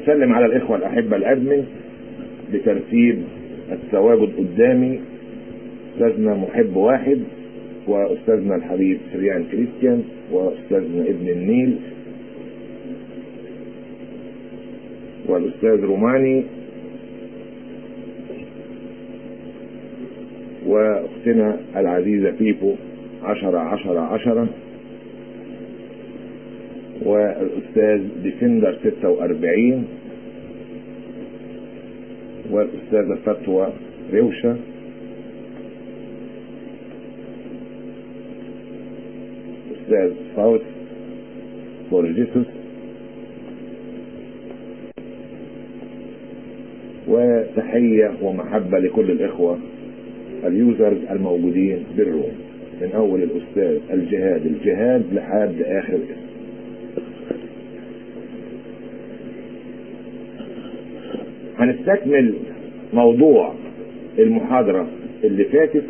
بسلم على الإخوة الأحبة الأدمن بترتيب التواجد قدامي أستاذنا محب واحد وأستاذنا الحبيب سريان كريستيان وأستاذنا ابن النيل والأستاذ روماني وأختنا العزيزة بيبو عشرة عشرة عشرة والأستاذ ديفندر ستة وأربعين والأستاذة فتوى روشة أستاذ فاوت بورجيسوس وتحية ومحبة لكل الإخوة اليوزرز الموجودين بالروم من أول الأستاذ الجهاد الجهاد لحد آخر اسم هنستكمل موضوع المحاضرة اللي فاتت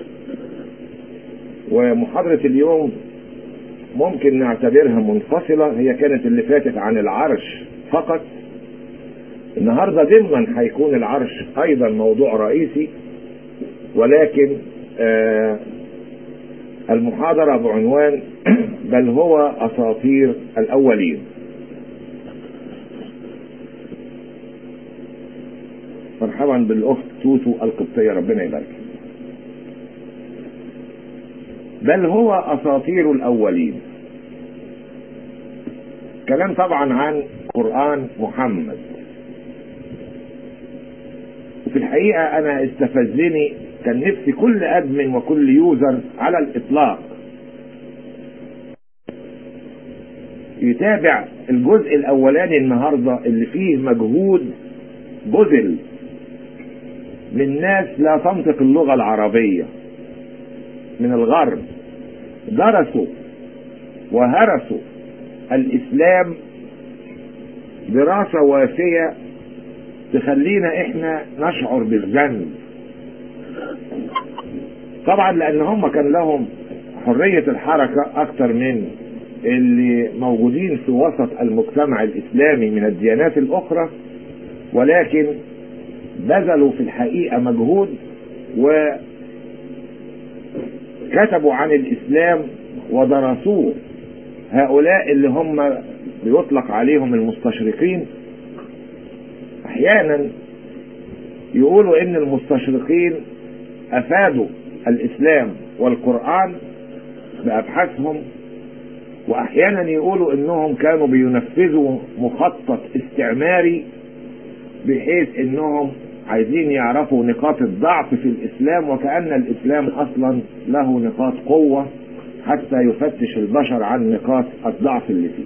ومحاضرة اليوم ممكن نعتبرها منفصلة هي كانت اللي فاتت عن العرش فقط النهاردة ضمنا هيكون العرش ايضا موضوع رئيسي ولكن آه المحاضرة بعنوان بل هو اساطير الاولين مرحبا بالاخت توتو القبطية ربنا يبارك بل هو اساطير الاولين كلام طبعا عن قرآن محمد وفي الحقيقة انا استفزني كان نفسي كل ادمن وكل يوزر على الاطلاق يتابع الجزء الاولاني النهاردة اللي فيه مجهود بذل من ناس لا تنطق اللغة العربية من الغرب درسوا وهرسوا الاسلام دراسة وافية تخلينا احنا نشعر بالذنب طبعا لان هم كان لهم حرية الحركة اكتر من اللي موجودين في وسط المجتمع الاسلامي من الديانات الاخرى ولكن بذلوا في الحقيقة مجهود وكتبوا عن الاسلام ودرسوه هؤلاء اللي هم بيطلق عليهم المستشرقين احيانا يقولوا ان المستشرقين افادوا الاسلام والقرآن بابحاثهم واحيانا يقولوا انهم كانوا بينفذوا مخطط استعماري بحيث انهم عايزين يعرفوا نقاط الضعف في الاسلام وكأن الاسلام اصلا له نقاط قوة حتى يفتش البشر عن نقاط الضعف اللي فيه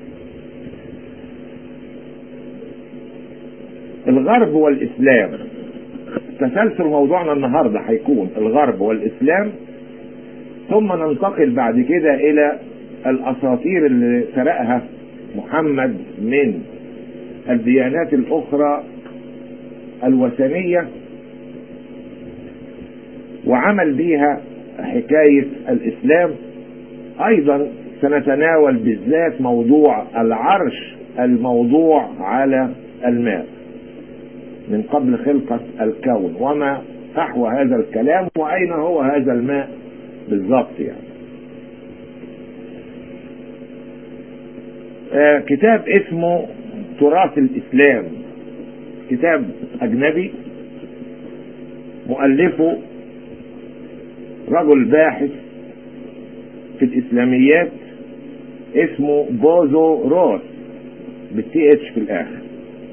الغرب والاسلام تسلسل موضوعنا النهاردة هيكون الغرب والاسلام ثم ننتقل بعد كده الى الاساطير اللي سرقها محمد من الديانات الاخرى الوثنية وعمل بيها حكاية الاسلام ايضا سنتناول بالذات موضوع العرش الموضوع على الماء من قبل خلقة الكون وما فحوى هذا الكلام واين هو هذا الماء بالضبط يعني آه كتاب اسمه تراث الاسلام كتاب اجنبي مؤلفه رجل باحث في الاسلاميات اسمه بوزو روس بالتي اتش في الاخر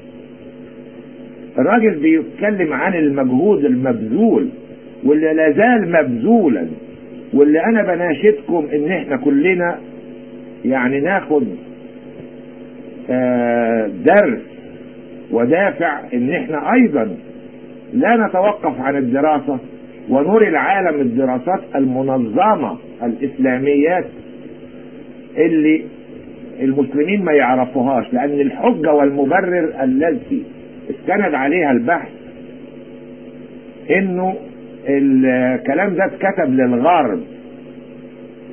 الراجل بيتكلم عن المجهود المبذول واللي لازال مبذولا واللي انا بناشدكم ان احنا كلنا يعني ناخد آه درس ودافع ان احنا ايضا لا نتوقف عن الدراسة ونري العالم الدراسات المنظمة الاسلاميات اللي المسلمين ما يعرفوهاش لان الحجة والمبرر التي استند عليها البحث انه الكلام ده اتكتب للغرب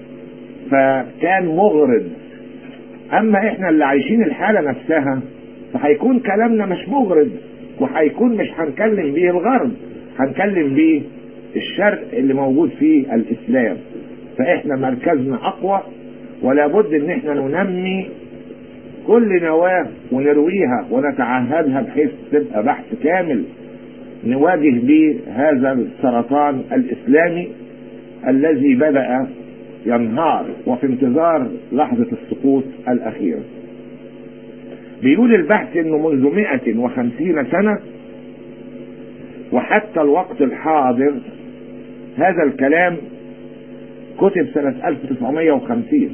فكان مغرض اما احنا اللي عايشين الحالة نفسها فهيكون كلامنا مش مغرض وهيكون مش هنكلم بيه الغرب هنكلم بيه الشرق اللي موجود فيه الاسلام فاحنا مركزنا اقوى ولا بد ان احنا ننمي كل نواه ونرويها ونتعهدها بحيث تبقى بحث كامل نواجه به هذا السرطان الاسلامي الذي بدأ ينهار وفي انتظار لحظة السقوط الأخيرة بيقول البحث انه منذ 150 سنة وحتى الوقت الحاضر هذا الكلام كتب سنة 1950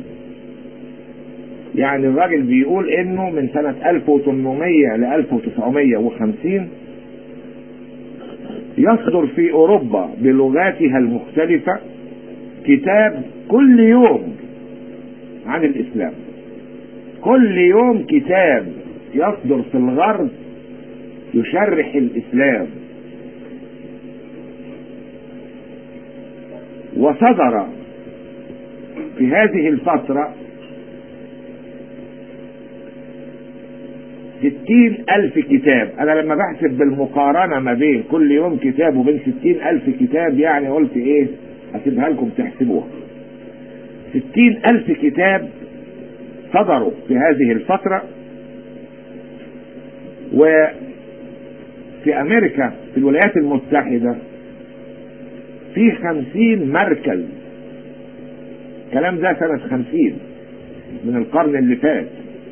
يعني الراجل بيقول انه من سنة 1800 ل 1950 يصدر في اوروبا بلغاتها المختلفة كتاب كل يوم عن الاسلام كل يوم كتاب يصدر في الغرب يشرح الاسلام وصدر في هذه الفترة ستين ألف كتاب أنا لما بحسب بالمقارنة ما بين كل يوم كتاب وبين ستين ألف كتاب يعني قلت إيه أسيبها لكم تحسبوها ستين ألف كتاب صدروا في هذه الفترة وفي أمريكا في الولايات المتحدة في خمسين مركز الكلام ده سنة خمسين من القرن اللي فات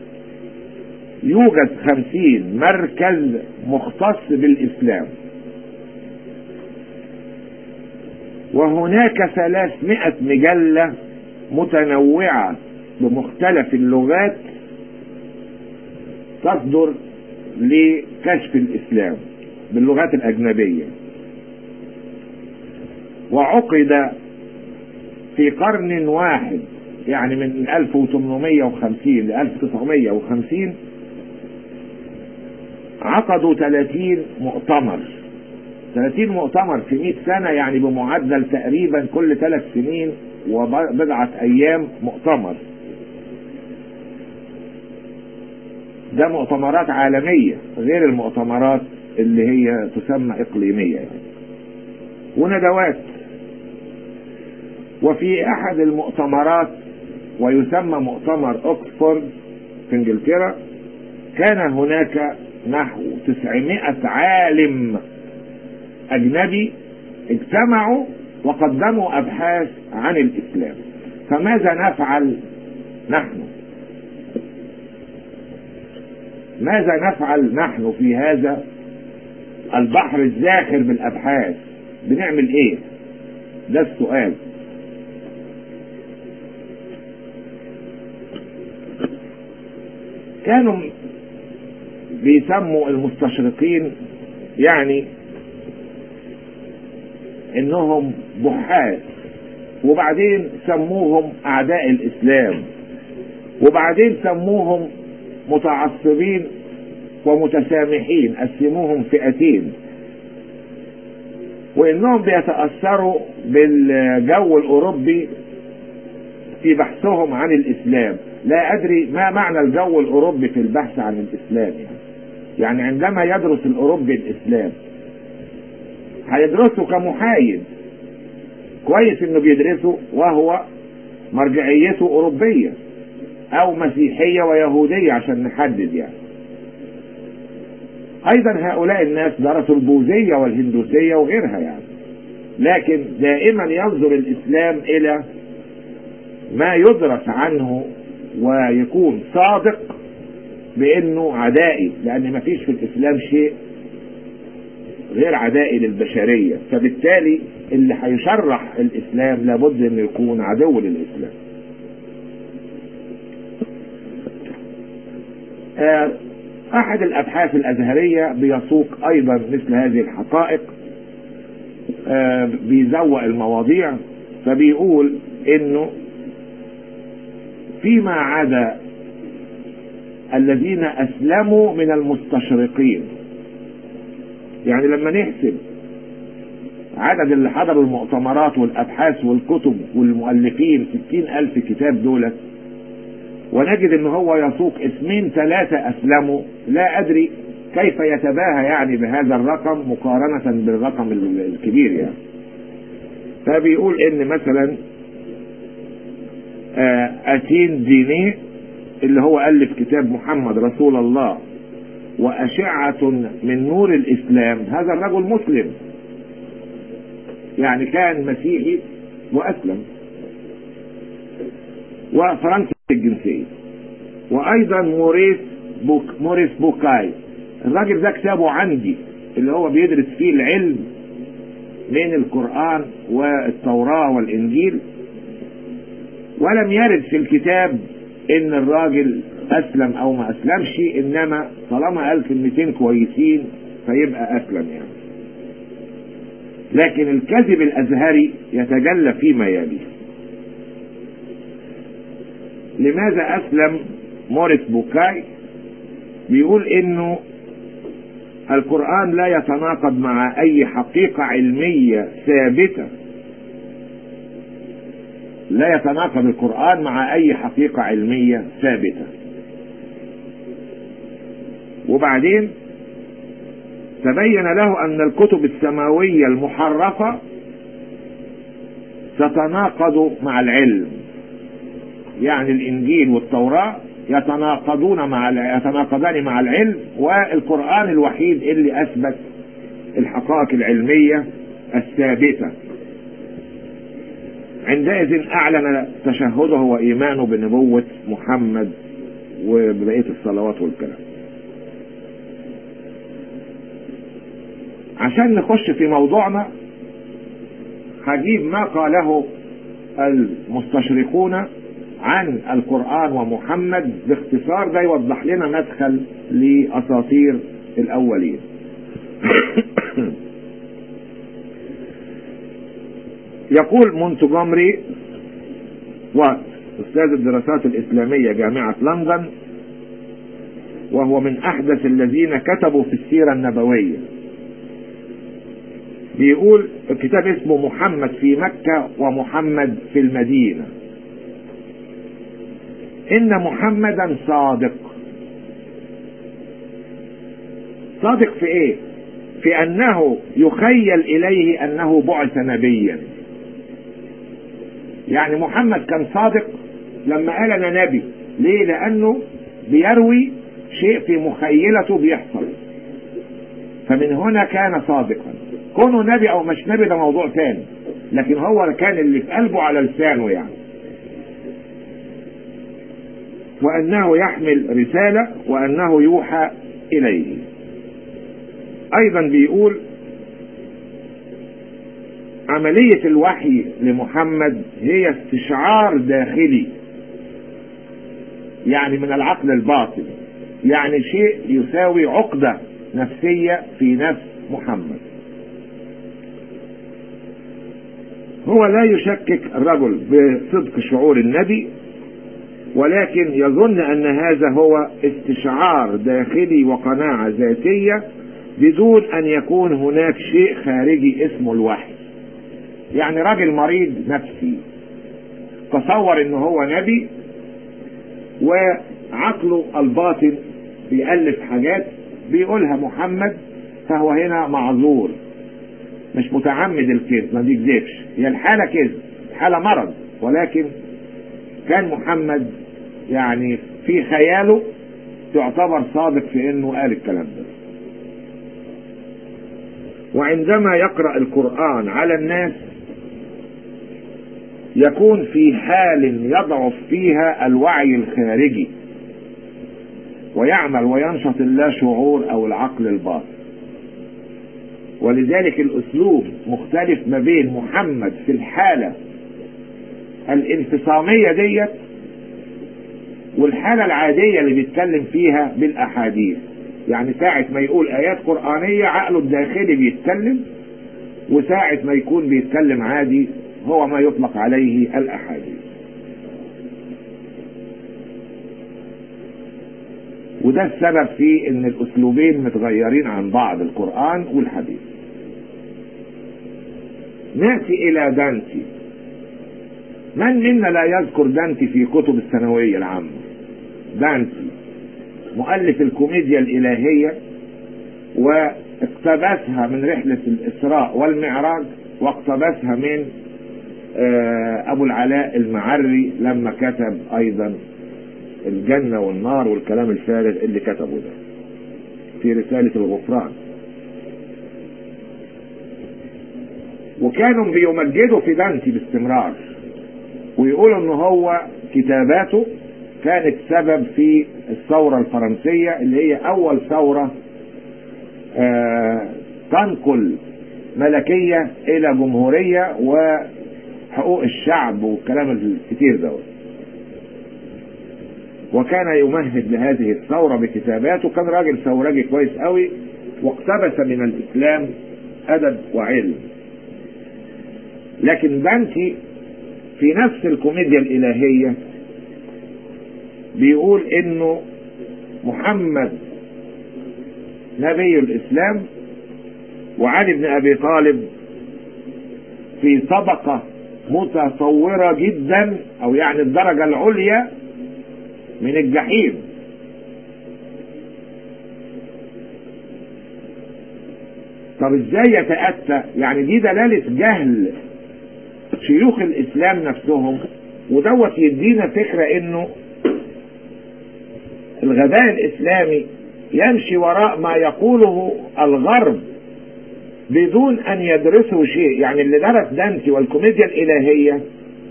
يوجد خمسين مركز مختص بالإسلام وهناك ثلاثمائة مجلة متنوعة بمختلف اللغات تصدر لكشف الإسلام باللغات الأجنبية وعقد في قرن واحد يعني من 1850 ل 1950 عقدوا 30 مؤتمر 30 مؤتمر في 100 سنة يعني بمعدل تقريبا كل ثلاث سنين وبضعة أيام مؤتمر ده مؤتمرات عالمية غير المؤتمرات اللي هي تسمى إقليمية يعني وندوات وفي أحد المؤتمرات ويسمى مؤتمر أكسفورد في إنجلترا كان هناك نحو 900 عالم أجنبي اجتمعوا وقدموا أبحاث عن الإسلام فماذا نفعل نحن ماذا نفعل نحن في هذا البحر الزاخر بالأبحاث بنعمل ايه ده السؤال كانوا بيسموا المستشرقين يعني انهم بحاث وبعدين سموهم اعداء الاسلام وبعدين سموهم متعصبين ومتسامحين قسموهم فئتين وانهم بيتاثروا بالجو الاوروبي في بحثهم عن الاسلام لا ادري ما معنى الجو الاوروبي في البحث عن الاسلام يعني, يعني عندما يدرس الاوروبي الاسلام هيدرسه كمحايد كويس انه بيدرسه وهو مرجعيته اوروبيه او مسيحيه ويهوديه عشان نحدد يعني ايضا هؤلاء الناس درسوا البوذيه والهندوسيه وغيرها يعني لكن دائما ينظر الاسلام الى ما يدرس عنه ويكون صادق بانه عدائي لان ما فيش في الاسلام شيء غير عدائي للبشريه فبالتالي اللي هيشرح الاسلام لابد انه يكون عدو للاسلام آه احد الابحاث الازهريه بيسوق ايضا مثل هذه الحقائق آه بيزوق المواضيع فبيقول انه فيما عدا الذين اسلموا من المستشرقين يعني لما نحسب عدد اللي حضروا المؤتمرات والابحاث والكتب والمؤلفين ستين الف كتاب دولت ونجد ان هو يسوق اسمين ثلاثة اسلموا لا ادري كيف يتباهى يعني بهذا الرقم مقارنة بالرقم الكبير يعني فبيقول ان مثلا اتين ديني اللي هو الف كتاب محمد رسول الله واشعة من نور الاسلام هذا الرجل مسلم يعني كان مسيحي واسلم وفرنسي الجنسية وايضا موريس بوك موريس بوكاي الراجل ده كتابه عندي اللي هو بيدرس فيه العلم من القرآن والتوراة والإنجيل ولم يرد في الكتاب إن الراجل أسلم أو ما أسلمش إنما طالما قال كلمتين كويسين فيبقى أسلم يعني لكن الكذب الأزهري يتجلى فيما يلي لماذا أسلم موريس بوكاي بيقول إنه القرآن لا يتناقض مع أي حقيقة علمية ثابتة لا يتناقض القرآن مع أي حقيقة علمية ثابتة وبعدين تبين له أن الكتب السماوية المحرفة تتناقض مع العلم يعني الإنجيل والتوراة يتناقضون مع يتناقضان مع العلم والقرآن الوحيد اللي أثبت الحقائق العلمية الثابتة عندئذ أعلن تشهده وإيمانه بنبوة محمد وبقية الصلوات والكلام عشان نخش في موضوعنا هجيب ما قاله المستشرقون عن القرآن ومحمد باختصار ده يوضح لنا مدخل لأساطير الأولين يقول مونتجومري وأستاذ الدراسات الإسلامية جامعة لندن وهو من أحدث الذين كتبوا في السيرة النبوية بيقول الكتاب اسمه محمد في مكة ومحمد في المدينة ان محمدا صادق صادق في ايه في انه يخيل اليه انه بعث نبيا يعني محمد كان صادق لما قال انا نبي ليه لانه بيروي شيء في مخيلته بيحصل فمن هنا كان صادقا كونه نبي او مش نبي ده موضوع ثاني لكن هو كان اللي في قلبه على لسانه يعني وأنه يحمل رسالة وأنه يوحى إليه أيضا بيقول عملية الوحي لمحمد هي استشعار داخلي يعني من العقل الباطن يعني شيء يساوي عقدة نفسية في نفس محمد هو لا يشكك الرجل بصدق شعور النبي ولكن يظن ان هذا هو استشعار داخلي وقناعة ذاتية بدون ان يكون هناك شيء خارجي اسمه الوحي يعني راجل مريض نفسي تصور ان هو نبي وعقله الباطن بيألف حاجات بيقولها محمد فهو هنا معذور مش متعمد الكذب ما بيكذبش هي الحالة كذب الحالة مرض ولكن كان محمد يعني في خياله تعتبر صادق في انه قال الكلام ده وعندما يقرأ القرآن على الناس يكون في حال يضعف فيها الوعي الخارجي ويعمل وينشط اللا شعور او العقل الباطن ولذلك الاسلوب مختلف ما بين محمد في الحالة الانفصامية ديت والحالة العادية اللي بيتكلم فيها بالاحاديث يعني ساعة ما يقول ايات قرآنية عقله الداخلي بيتكلم وساعة ما يكون بيتكلم عادي هو ما يطلق عليه الاحاديث وده السبب في ان الاسلوبين متغيرين عن بعض القرآن والحديث نأتي الى دانتي من منا لا يذكر دانتي في كتب الثانوية العامة دانتي مؤلف الكوميديا الإلهية واقتبسها من رحلة الإسراء والمعراج واقتبسها من أبو العلاء المعري لما كتب أيضا الجنة والنار والكلام الفارغ اللي كتبه ده في رسالة الغفران وكانوا بيمجدوا في دانتي باستمرار ويقولوا ان هو كتاباته كانت سبب في الثورة الفرنسية اللي هي اول ثورة آه تنقل ملكية الى جمهورية وحقوق الشعب والكلام الكتير دوت وكان يمهد لهذه الثورة بكتاباته كان راجل ثورجي كويس قوي واقتبس من الاسلام ادب وعلم لكن دانتي في نفس الكوميديا الإلهية بيقول إنه محمد نبي الإسلام وعلي بن أبي طالب في طبقة متصورة جدا أو يعني الدرجة العليا من الجحيم طب ازاي يتأتى يعني دي دلالة جهل شيوخ الاسلام نفسهم ودوت يدينا فكرة انه الغباء الاسلامي يمشي وراء ما يقوله الغرب بدون ان يدرسوا شيء يعني اللي درس دانتي والكوميديا الالهية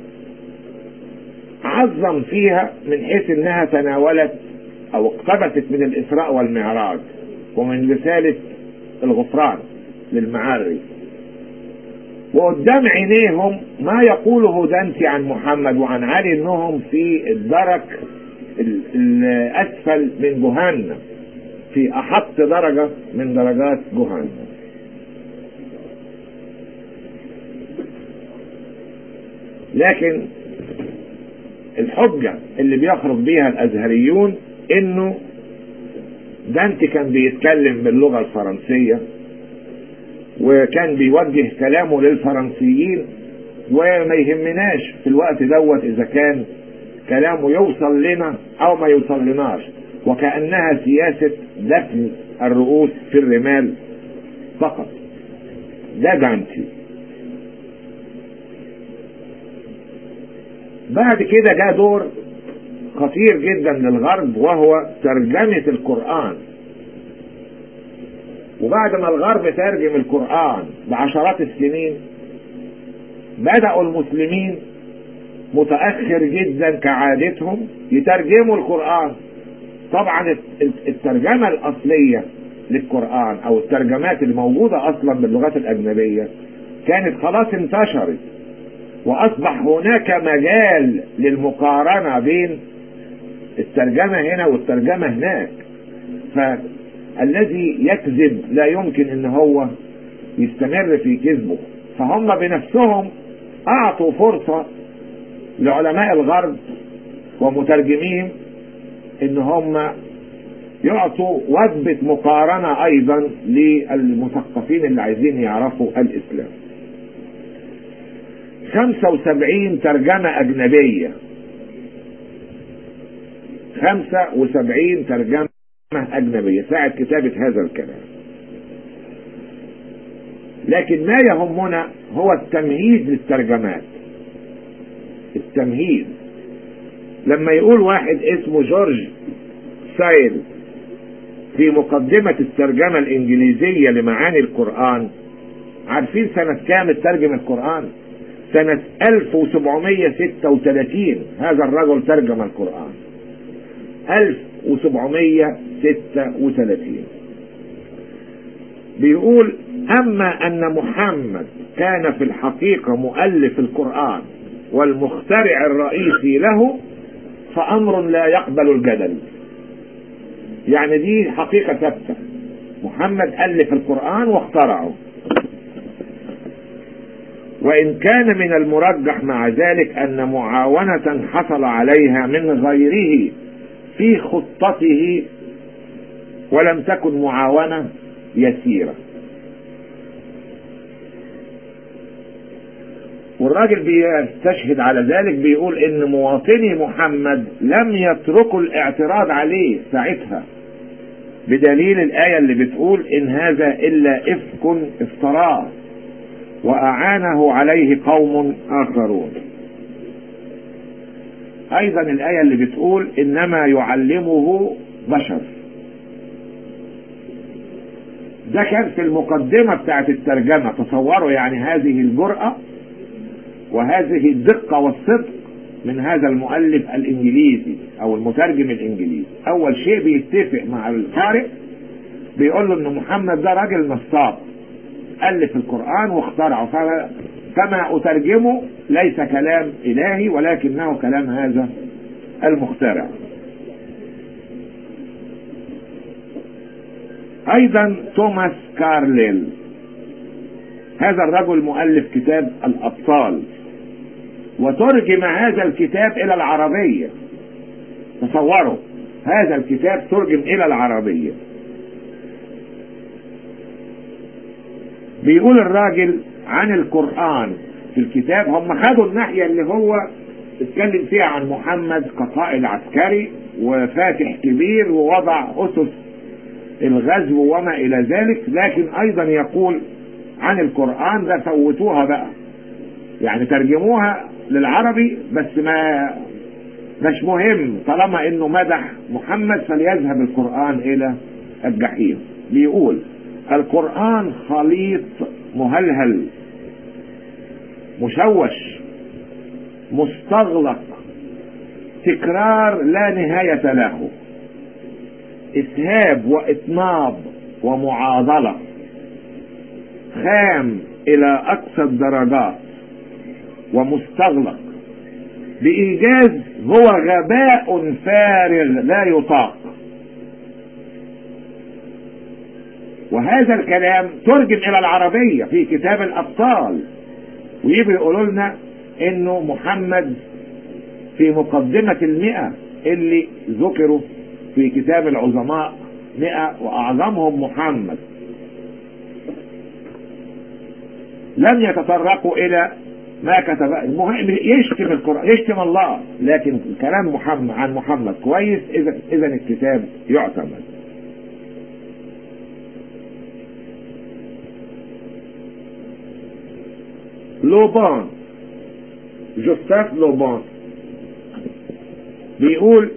عظم فيها من حيث انها تناولت او اقتبست من الاسراء والمعراج ومن رسالة الغفران للمعاري وقدام عينيهم ما يقوله دانتي عن محمد وعن علي انهم في الدرك الاسفل من جهنم في احط درجة من درجات جهنم لكن الحجة اللي بيخرج بيها الازهريون انه دانتي كان بيتكلم باللغة الفرنسية وكان بيوجه كلامه للفرنسيين وما يهمناش في الوقت دوت اذا كان كلامه يوصل لنا او ما يوصل لناش وكأنها سياسة دفن الرؤوس في الرمال فقط ده دانتي بعد كده جاء دور خطير جدا للغرب وهو ترجمة القرآن وبعد ما الغرب ترجم القرآن بعشرات السنين بدأوا المسلمين متأخر جدا كعادتهم يترجموا القرآن طبعا الترجمة الأصلية للقرآن أو الترجمات الموجودة أصلا باللغات الأجنبية كانت خلاص انتشرت وأصبح هناك مجال للمقارنة بين الترجمة هنا والترجمة هناك فالذي يكذب لا يمكن ان هو يستمر في كذبه فهم بنفسهم اعطوا فرصة لعلماء الغرب ومترجمين ان هم يعطوا وجبة مقارنة ايضا للمثقفين اللي عايزين يعرفوا الاسلام 75 ترجمة اجنبية 75 ترجمة أجنبية ساعة كتابة هذا الكلام لكن ما يهمنا هو التمهيد للترجمات التمهيد لما يقول واحد اسمه جورج سايل في مقدمة الترجمة الإنجليزية لمعاني القرآن عارفين سنة كام ترجم القرآن سنة 1736 هذا الرجل ترجم القرآن 1736 بيقول أما أن محمد كان في الحقيقة مؤلف القرآن والمخترع الرئيسي له فأمر لا يقبل الجدل يعني دي حقيقة ثابتة محمد ألف القرآن واخترعه وإن كان من المرجح مع ذلك أن معاونة حصل عليها من غيره في خطته ولم تكن معاونة يسيرة والراجل بيستشهد على ذلك بيقول ان مواطني محمد لم يتركوا الاعتراض عليه ساعتها بدليل الآية اللي بتقول إن هذا إلا إفك افتراه وأعانه عليه قوم آخرون أيضا الآية اللي بتقول إنما يعلمه بشر ده كان في المقدمة بتاعت الترجمة تصوروا يعني هذه الجرأة وهذه الدقة والصدق من هذا المؤلف الانجليزي او المترجم الانجليزي اول شيء بيتفق مع القارئ بيقول له ان محمد ده راجل نصاب الف القرآن واخترعه فما اترجمه ليس كلام الهي ولكنه كلام هذا المخترع ايضا توماس كارليل هذا الرجل مؤلف كتاب الابطال وترجم هذا الكتاب الى العربية تصوروا هذا الكتاب ترجم الى العربية بيقول الراجل عن القرآن في الكتاب هم خدوا الناحية اللي هو اتكلم فيها عن محمد كقائد عسكري وفاتح كبير ووضع أسس الغزو وما إلى ذلك لكن أيضا يقول عن القرآن ده فوتوها بقى يعني ترجموها للعربي بس ما مش مهم طالما انه مدح محمد فليذهب القرآن الى الجحيم بيقول القرآن خليط مهلهل مشوش مستغلق تكرار لا نهاية له اسهاب واطناب ومعاضلة خام الى اقصى الدرجات ومستغلق بإيجاز هو غباء فارغ لا يطاق وهذا الكلام ترجم إلى العربية في كتاب الأبطال ويجوا يقولوا لنا إنه محمد في مقدمة المئة اللي ذكروا في كتاب العظماء مئة وأعظمهم محمد لم يتطرقوا إلى ما كتب المهم يشتم القرآن يشتم الله لكن كلام محمد عن محمد كويس إذا إذا الكتاب يعتمد لوبان جوستاف لوبان بيقول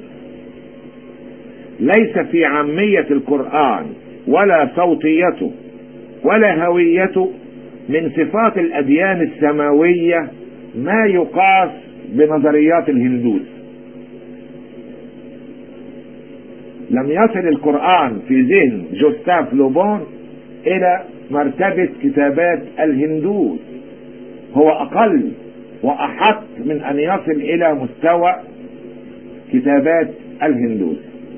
ليس في عامية القرآن ولا صوتيته ولا هويته من صفات الأديان السماوية ما يقاس بنظريات الهندوس لم يصل القرآن في ذهن جوستاف لوبون إلى مرتبة كتابات الهندوس هو أقل وأحق من أن يصل إلى مستوى كتابات الهندوس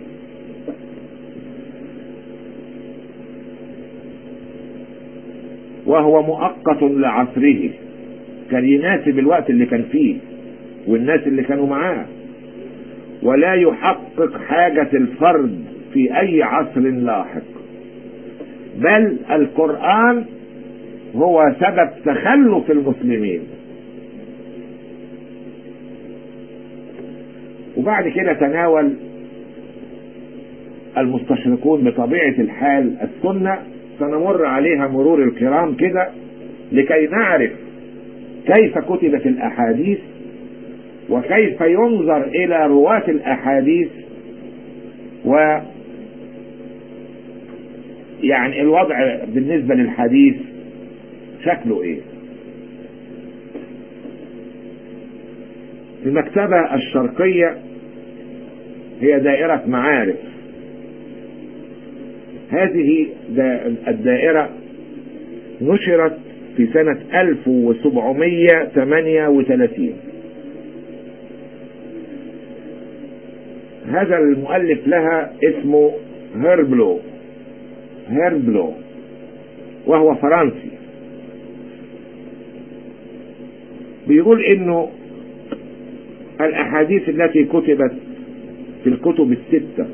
وهو مؤقت لعصره كان يناسب الوقت اللي كان فيه والناس اللي كانوا معاه ولا يحقق حاجة الفرد في أي عصر لاحق بل القرآن هو سبب تخلف المسلمين وبعد كده تناول المستشرقون بطبيعة الحال السنة سنمر عليها مرور الكرام كده لكي نعرف كيف كتبت الأحاديث وكيف ينظر إلى رواة الأحاديث و يعني الوضع بالنسبة للحديث شكله ايه المكتبة الشرقية هي دائرة معارف هذه الدائرة نشرت في سنة 1738 هذا المؤلف لها اسمه هيربلو هيربلو وهو فرنسي بيقول انه الاحاديث التي كتبت في الكتب الستة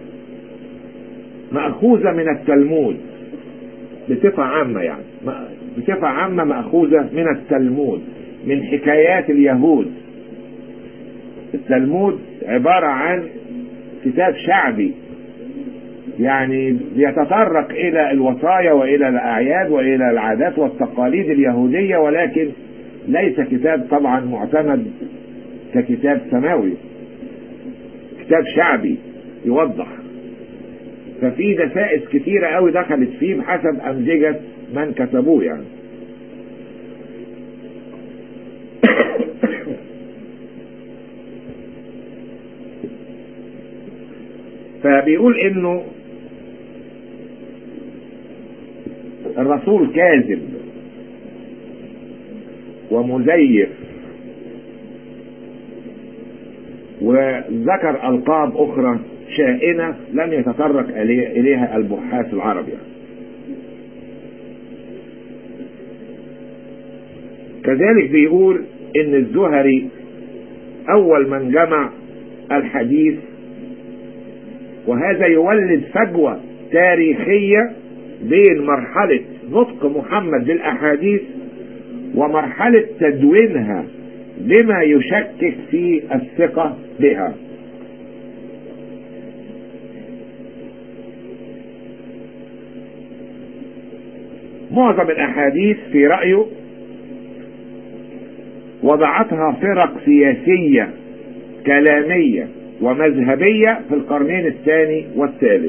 مأخوذة من التلمود بصفة عامة يعني بصفة عامة مأخوذة من التلمود من حكايات اليهود التلمود عبارة عن كتاب شعبي يعني يتطرق إلى الوصايا وإلى الأعياد وإلى العادات والتقاليد اليهودية ولكن ليس كتاب طبعا معتمد ككتاب سماوي كتاب شعبي يوضح ففي دسائس كتيرة قوي دخلت فيه بحسب أمزجة من كتبوه يعني فبيقول انه الرسول كاذب ومزيف وذكر القاب اخرى شائنة لم يتطرق اليها البحاث العرب يعني. كذلك بيقول ان الزهري اول من جمع الحديث وهذا يولد فجوة تاريخية بين مرحلة نطق محمد للأحاديث ومرحلة تدوينها بما يشكك في الثقة بها معظم الأحاديث في رأيه وضعتها فرق سياسية كلامية ومذهبية في القرنين الثاني والثالث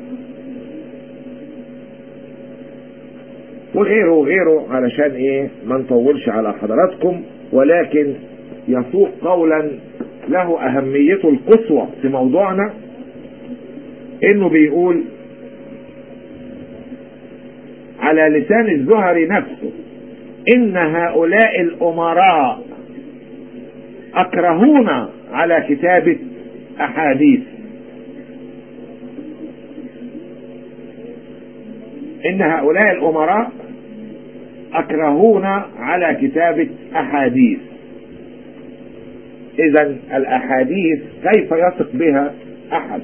وغيره وغيره علشان ايه ما نطولش على حضراتكم ولكن يسوق قولا له اهميته القصوى في موضوعنا انه بيقول على لسان الزهري نفسه ان هؤلاء الامراء اكرهونا على كتابة احاديث ان هؤلاء الامراء اكرهونا على كتابة احاديث اذا الاحاديث كيف يثق بها احد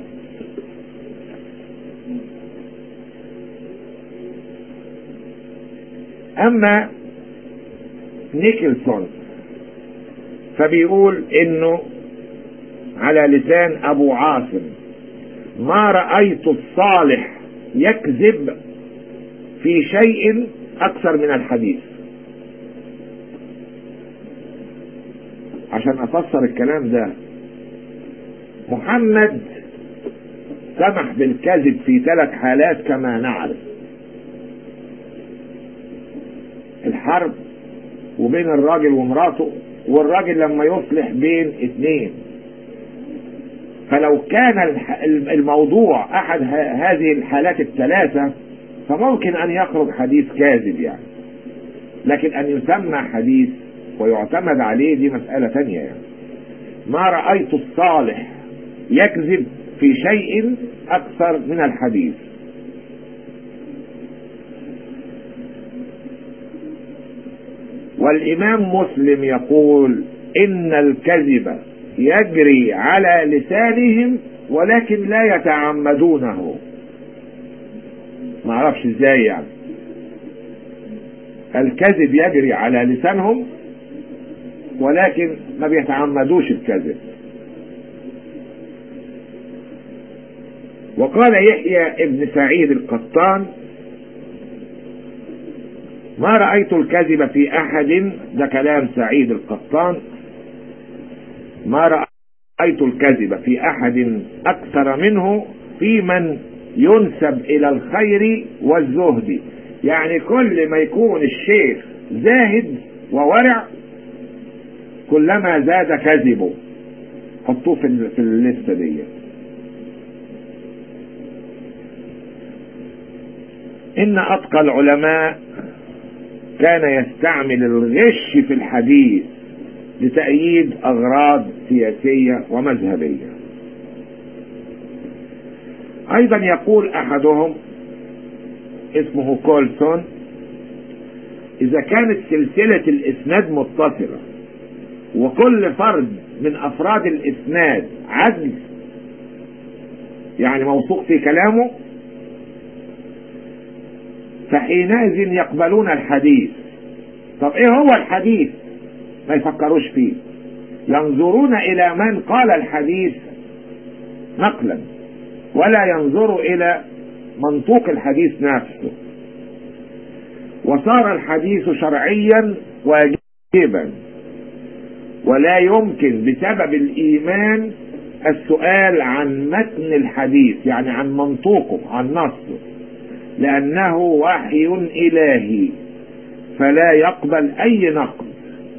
اما نيكلسون فبيقول انه على لسان ابو عاصم ما رأيت الصالح يكذب في شيء اكثر من الحديث عشان افسر الكلام ده محمد سمح بالكذب في ثلاث حالات كما نعرف الحرب وبين الراجل ومراته والراجل لما يصلح بين اثنين فلو كان الموضوع احد هذه الحالات الثلاثة فممكن ان يخرج حديث كاذب يعني لكن ان يسمى حديث ويعتمد عليه دي مسألة ثانية يعني ما رأيت الصالح يكذب في شيء اكثر من الحديث والامام مسلم يقول ان الكذب يجري على لسانهم ولكن لا يتعمدونه ما اعرفش ازاي يعني الكذب يجري على لسانهم ولكن ما بيتعمدوش الكذب وقال يحيى ابن سعيد القطان ما رأيت الكذب في أحد ده كلام سعيد القطان ما رأيت الكذب في أحد أكثر منه في من ينسب إلى الخير والزهد يعني كل ما يكون الشيخ زاهد وورع كلما زاد كذبه حطوه في في الليسته دي ان اتقى العلماء كان يستعمل الغش في الحديث لتأييد أغراض سياسية ومذهبية أيضا يقول أحدهم اسمه كولسون إذا كانت سلسلة الإسناد متصلة وكل فرد من أفراد الإسناد عدل يعني موثوق في كلامه فحينئذ يقبلون الحديث طب ايه هو الحديث ما يفكروش فيه ينظرون الى من قال الحديث نقلا ولا ينظروا الى منطوق الحديث نفسه وصار الحديث شرعيا واجبا ولا يمكن بسبب الايمان السؤال عن متن الحديث يعني عن منطوقه عن نصه لانه وحي الهي فلا يقبل اي نقد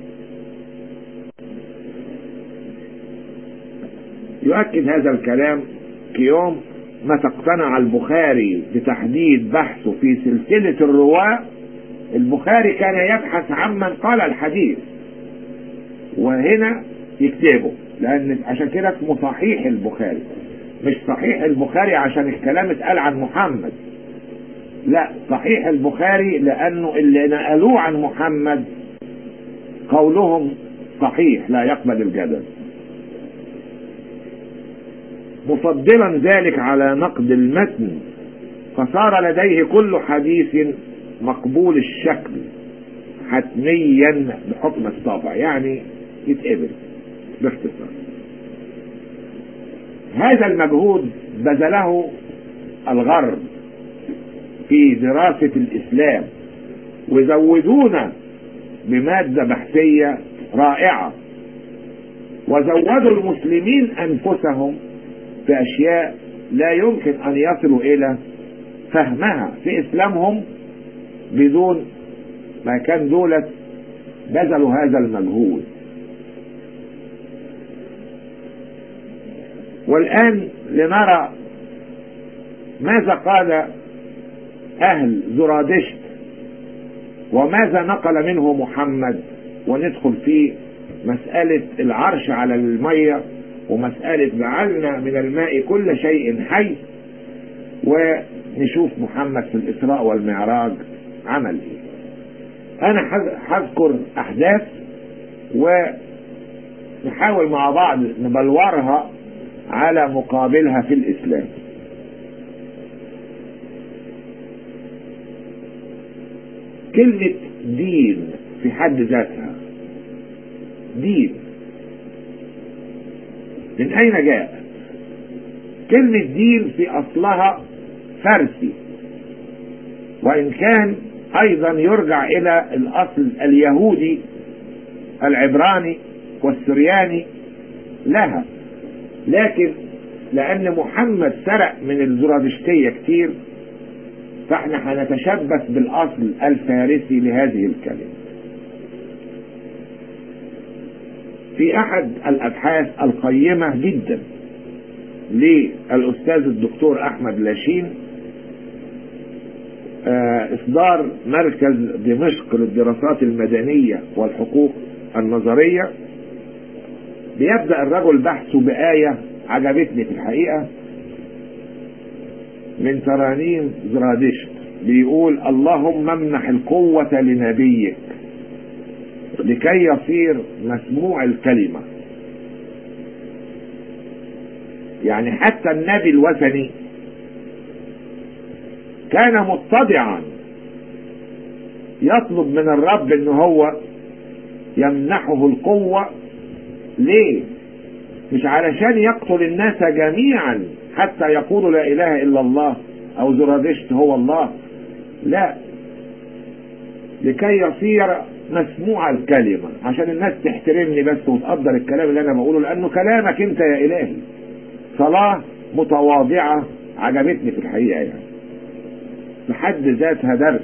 يؤكد هذا الكلام في يوم ما تقتنع البخاري بتحديد بحثه في سلسلة الرواة البخاري كان يبحث عمن قال الحديث وهنا يكتبه لان عشان كده اسمه صحيح البخاري مش صحيح البخاري عشان الكلام اتقال عن محمد لا صحيح البخاري لانه اللي نقلوه عن محمد قولهم صحيح لا يقبل الجدل مفضلا ذلك على نقد المتن فصار لديه كل حديث مقبول الشكل حتميا بحكم الطبع يعني يتقبل باختصار هذا المجهود بذله الغرب في دراسة الإسلام وزودونا بمادة بحثية رائعة وزودوا المسلمين أنفسهم بأشياء لا يمكن أن يصلوا إلى فهمها في إسلامهم بدون ما كان دولة بذلوا هذا المجهود والآن لنرى ماذا قال أهل زرادشت وماذا نقل منه محمد وندخل في مسألة العرش على المية ومسألة جعلنا من الماء كل شيء حي ونشوف محمد في الإسراء والمعراج عمل إيه أنا هذكر أحداث ونحاول مع بعض نبلورها على مقابلها في الإسلام كلمة دين في حد ذاتها دين من أين جاء كلمة دين في أصلها فارسي وإن كان أيضا يرجع إلى الأصل اليهودي العبراني والسرياني لها لكن لأن محمد سرق من الزرادشتية كتير فاحنا هنتشبث بالأصل الفارسي لهذه الكلمة في أحد الأبحاث القيمة جدا للأستاذ الدكتور أحمد لاشين إصدار مركز دمشق للدراسات المدنية والحقوق النظرية بيبدأ الرجل بحثه بآية عجبتني في الحقيقة من ترانيم زرادشت بيقول اللهم امنح القوة لنبيك لكي يصير مسموع الكلمة يعني حتى النبي الوثني كان متضعا يطلب من الرب ان هو يمنحه القوة ليه مش علشان يقتل الناس جميعا حتى يقولوا لا اله الا الله او زرادشت هو الله لا لكي يصير مسموع الكلمة عشان الناس تحترمني بس وتقدر الكلام اللي انا بقوله لانه كلامك انت يا الهي صلاة متواضعة عجبتني في الحقيقة يعني بحد ذاتها درس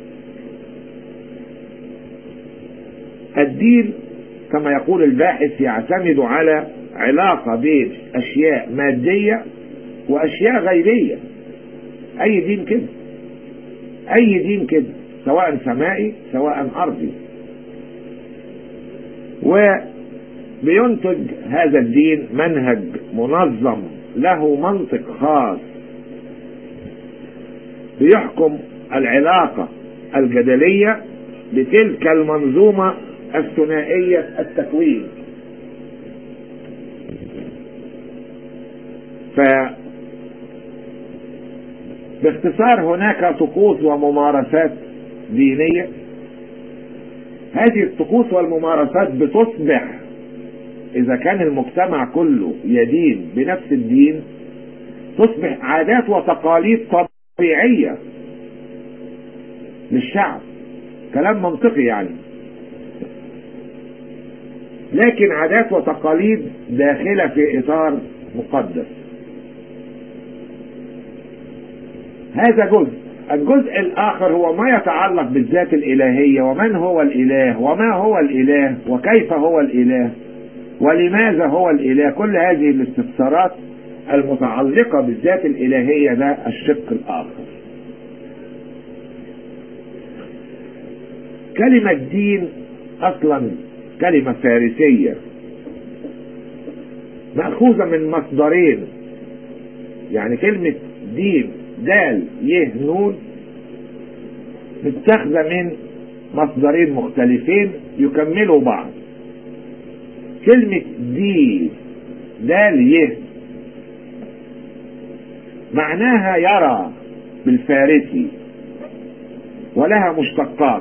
الدين كما يقول الباحث يعتمد على علاقة بين أشياء مادية وأشياء غيرية أي دين كده أي دين كده سواء سمائي سواء أرضي وبينتج هذا الدين منهج منظم له منطق خاص بيحكم العلاقة الجدلية بتلك المنظومة الثنائية التكوين ف باختصار هناك طقوس وممارسات دينية هذه الطقوس والممارسات بتصبح إذا كان المجتمع كله يدين بنفس الدين تصبح عادات وتقاليد طبيعية للشعب كلام منطقي يعني لكن عادات وتقاليد داخلة في إطار مقدس هذا جزء الجزء الآخر هو ما يتعلق بالذات الإلهية ومن هو الإله وما هو الإله وكيف هو الإله ولماذا هو الإله كل هذه الاستفسارات المتعلقة بالذات الإلهية ده الشق الآخر كلمة دين أصلا كلمة فارسية مأخوذة من مصدرين يعني كلمة دين دال يه نون متاخذة من مصدرين مختلفين يكملوا بعض كلمة دي دال يه معناها يرى بالفارسي ولها مشتقات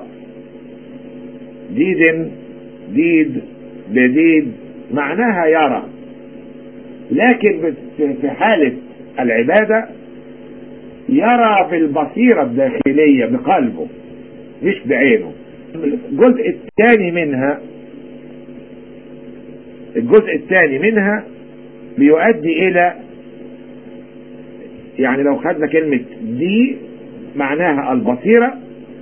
ديد ديد بديد معناها يرى لكن في حالة العبادة يرى بالبصيرة الداخلية بقلبه مش بعينه الجزء الثاني منها الجزء الثاني منها بيؤدي الى يعني لو خدنا كلمة دي معناها البصيرة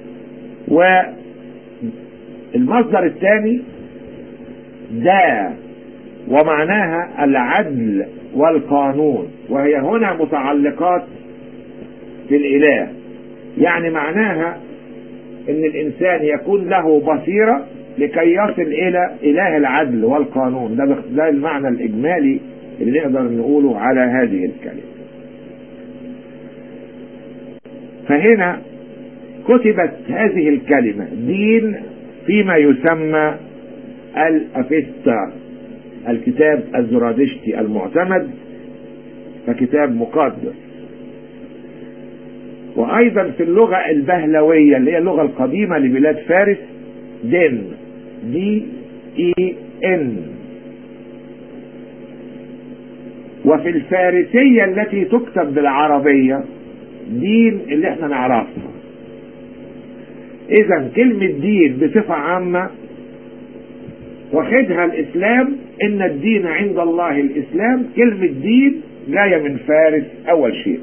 والمصدر الثاني دا ومعناها العدل والقانون وهي هنا متعلقات في الإله يعني معناها ان الانسان يكون له بصيرة لكي يصل الى اله العدل والقانون ده, ده المعنى الاجمالي اللي نقدر نقوله على هذه الكلمة فهنا كتبت هذه الكلمة دين فيما يسمى الافستا الكتاب الزرادشتي المعتمد فكتاب مقدس وايضا في اللغة البهلوية اللي هي اللغة القديمة لبلاد فارس دين دي اي ان وفي الفارسية التي تكتب بالعربية دين اللي احنا نعرفها اذا كلمة دين بصفة عامة واخدها الاسلام ان الدين عند الله الاسلام كلمة دين جاية من فارس اول شيء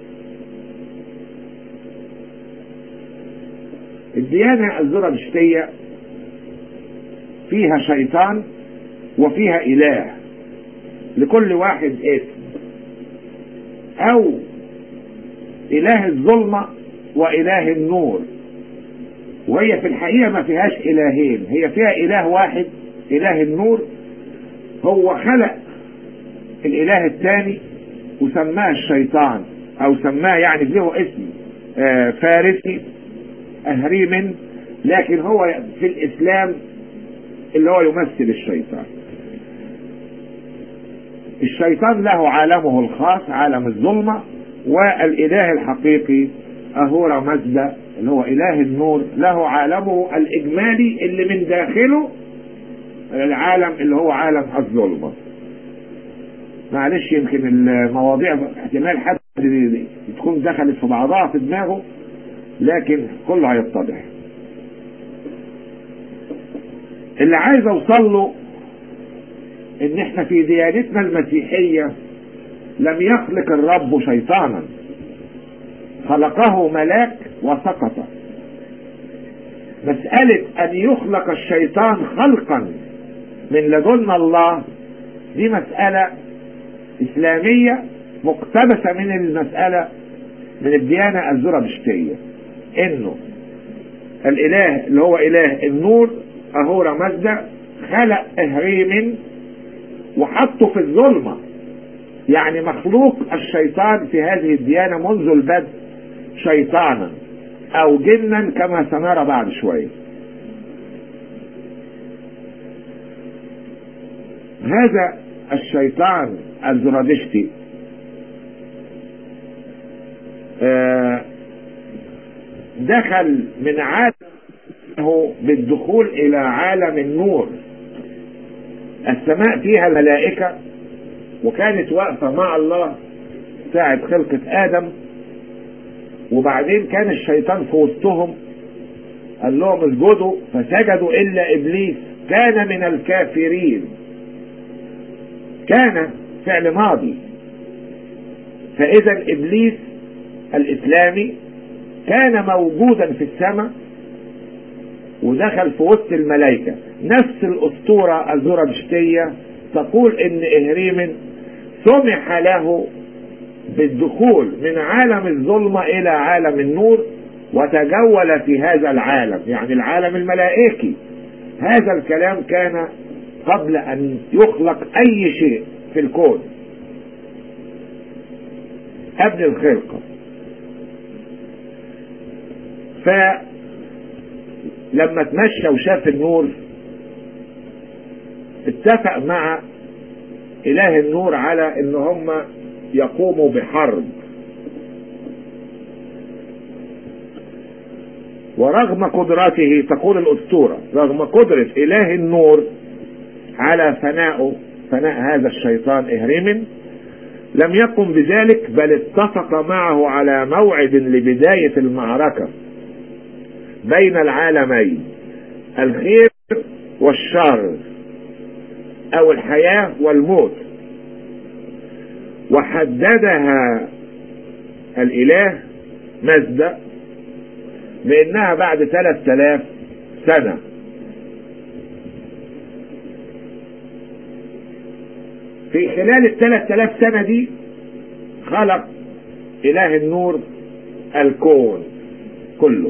الديانة الزرادشتية فيها شيطان وفيها اله لكل واحد اسم او اله الظلمة واله النور وهي في الحقيقة ما فيهاش الهين هي فيها اله واحد اله النور هو خلق الاله الثاني وسماه الشيطان او سماه يعني له اسم آه فارسي اهريم لكن هو في الاسلام اللي هو يمثل الشيطان الشيطان له عالمه الخاص عالم الظلمة والاله الحقيقي اهورا مزدا اللي هو اله النور له عالمه الاجمالي اللي من داخله العالم اللي هو عالم الظلمة معلش يمكن المواضيع احتمال حد تكون دخلت في بعضها في دماغه لكن كله هيتضح اللي عايز اوصل له ان احنا في ديانتنا المسيحية لم يخلق الرب شيطانا خلقه ملاك وسقط مسألة ان يخلق الشيطان خلقا من لدن الله دي مسألة اسلامية مقتبسة من المسألة من الديانة الزرادشتية انه الاله اللي هو اله النور اهورا مزدا خلق اهريم وحطه في الظلمة يعني مخلوق الشيطان في هذه الديانة منذ البدء شيطانا او جنا كما سنرى بعد شوية هذا الشيطان الزرادشتي آه دخل من عالمه بالدخول الى عالم النور السماء فيها الملائكة وكانت واقفة مع الله ساعة خلقة آدم وبعدين كان الشيطان في وسطهم قال لهم اسجدوا فسجدوا إلا إبليس كان من الكافرين كان فعل ماضي فإذا إبليس الإسلامي كان موجودا في السماء ودخل في وسط الملائكة نفس الأسطورة الزربشتية تقول إن إهريم سمح له بالدخول من عالم الظلمة إلى عالم النور وتجول في هذا العالم يعني العالم الملائكي هذا الكلام كان قبل أن يخلق أي شيء في الكون قبل الخلقة فلما تمشى وشاف النور اتفق مع إله النور على إن هم يقوموا بحرب ورغم قدرته تقول الأسطورة رغم قدرة إله النور على فنائه فناء هذا الشيطان إهريم لم يقم بذلك بل اتفق معه على موعد لبداية المعركة بين العالمين الخير والشر او الحياة والموت وحددها الاله مزدة بانها بعد ثلاث الاف سنة في خلال الثلاث الاف سنة دي خلق اله النور الكون كله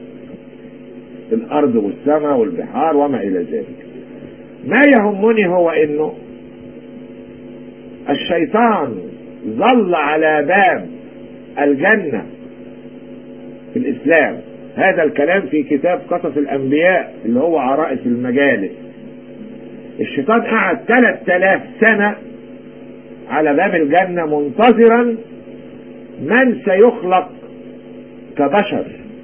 الارض والسماء والبحار وما الى ذلك ما يهمني هو انه الشيطان ظل على باب الجنة في الاسلام هذا الكلام في كتاب قصص الانبياء اللي هو عرائس المجالس الشيطان قعد 3000 سنة على باب الجنة منتظرا من سيخلق كبشر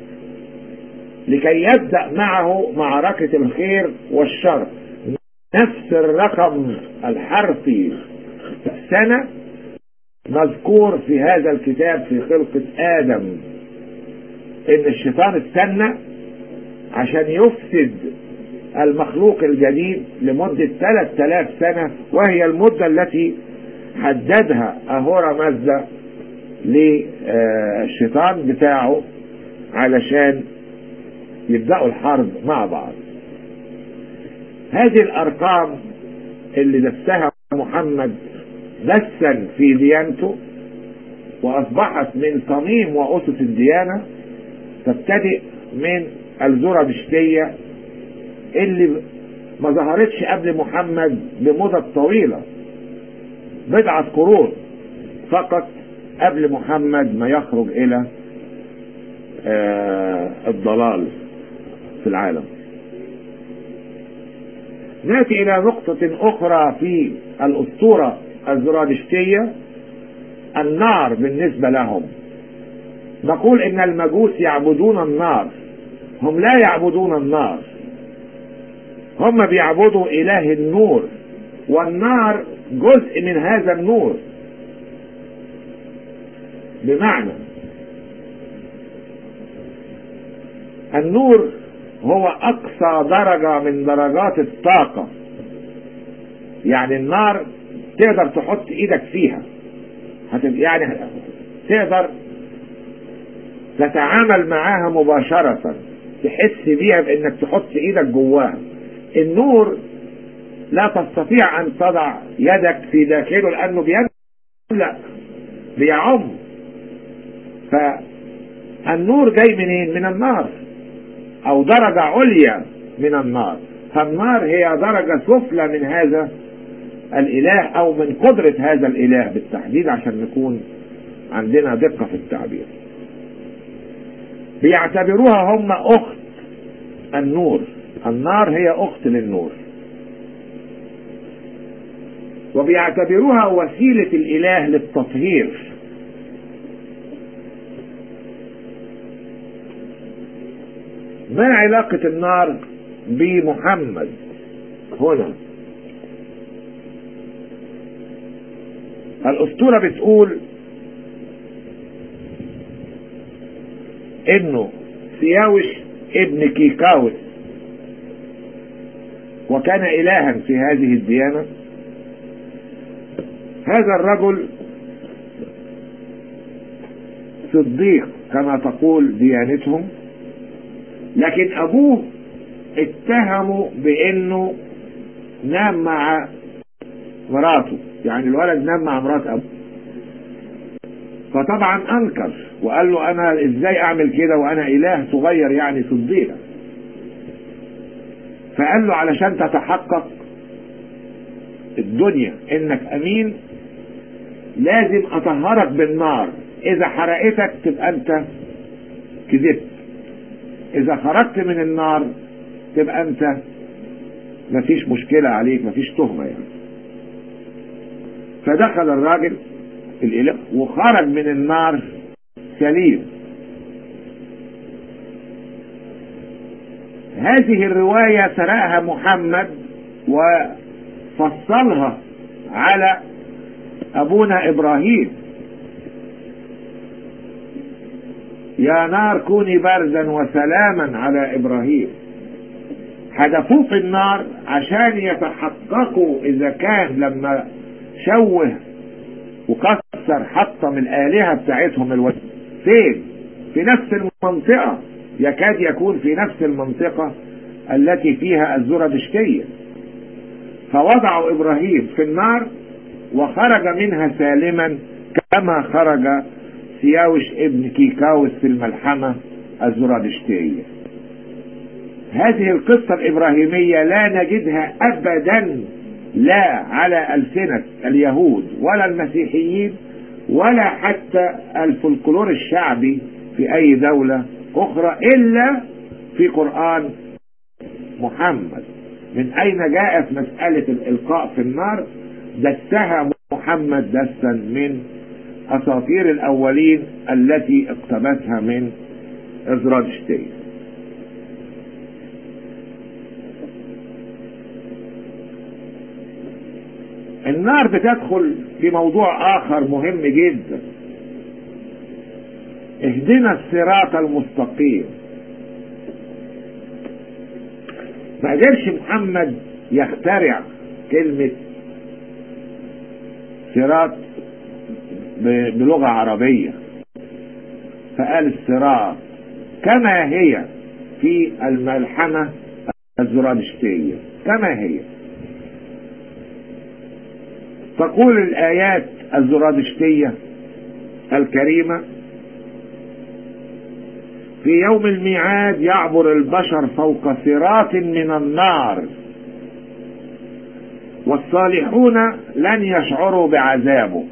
لكي يبدأ معه معركة الخير والشر نفس الرقم الحرفي سنة مذكور في هذا الكتاب في خلقة آدم إن الشيطان استنى عشان يفسد المخلوق الجديد لمدة 3000 سنة وهي المدة التي حددها أهورا مازدا للشيطان بتاعه علشان يبدأوا الحرب مع بعض هذه الأرقام اللي دسها محمد دسا في ديانته وأصبحت من صميم وأسس الديانة تبتدئ من الزربشتية اللي ما ظهرتش قبل محمد بمدة طويلة بضعة قرون فقط قبل محمد ما يخرج إلى آه الضلال في العالم ناتي الى نقطة اخرى في الاسطورة الزرادشتية النار بالنسبة لهم نقول ان المجوس يعبدون النار هم لا يعبدون النار هم بيعبدوا اله النور والنار جزء من هذا النور بمعنى النور هو اقصى درجة من درجات الطاقة يعني النار تقدر تحط ايدك فيها يعني تقدر تتعامل معاها مباشرة تحس بيها بانك تحط ايدك جواها النور لا تستطيع ان تضع يدك في داخله لانه بيملأ بيعم فالنور جاي منين من النار او درجة عليا من النار فالنار هي درجة سفلى من هذا الاله او من قدرة هذا الاله بالتحديد عشان نكون عندنا دقة في التعبير بيعتبروها هم اخت النور النار هي اخت للنور وبيعتبروها وسيلة الاله للتطهير ما علاقة النار بمحمد هنا الأسطورة بتقول إنه سياوش ابن كيكاوس وكان إلها في هذه الديانة هذا الرجل صديق كما تقول ديانتهم لكن أبوه اتهموا بأنه نام مع مراته يعني الولد نام مع مرات أبوه فطبعا أنكر وقال له أنا إزاي أعمل كده وأنا إله صغير يعني صديق فقال له علشان تتحقق الدنيا انك امين لازم اطهرك بالنار اذا حرقتك تبقى انت كذبت اذا خرجت من النار تبقى انت مفيش مشكلة عليك مفيش تهمة يعني فدخل الراجل الاله وخرج من النار سليم هذه الرواية سرقها محمد وفصلها على أبونا إبراهيم يا نار كوني بردا وسلاما على إبراهيم حدفوه في النار عشان يتحققوا إذا كان لما شوه وكسر حطم الآلهة بتاعتهم الوثن فين؟ في نفس المنطقة يكاد يكون في نفس المنطقة التي فيها الزردشتية فوضعوا إبراهيم في النار وخرج منها سالما كما خرج سياوش ابن كيكاوس في الملحمة الزرادشتية هذه القصة الإبراهيمية لا نجدها أبدا لا على ألسنة اليهود ولا المسيحيين ولا حتى الفلكلور الشعبي في أي دولة أخرى إلا في قرآن محمد من أين جاءت مسألة الإلقاء في النار دسها محمد دسا من أساطير الأولين التي اقتبسها من إزرادشتين النار بتدخل في موضوع آخر مهم جدا اهدنا الصراط المستقيم ما قدرش محمد يخترع كلمة صراط بلغة عربية فقال الصراط كما هي في الملحمة الزرادشتية كما هي تقول الآيات الزرادشتية الكريمة في يوم الميعاد يعبر البشر فوق صراط من النار والصالحون لن يشعروا بعذابه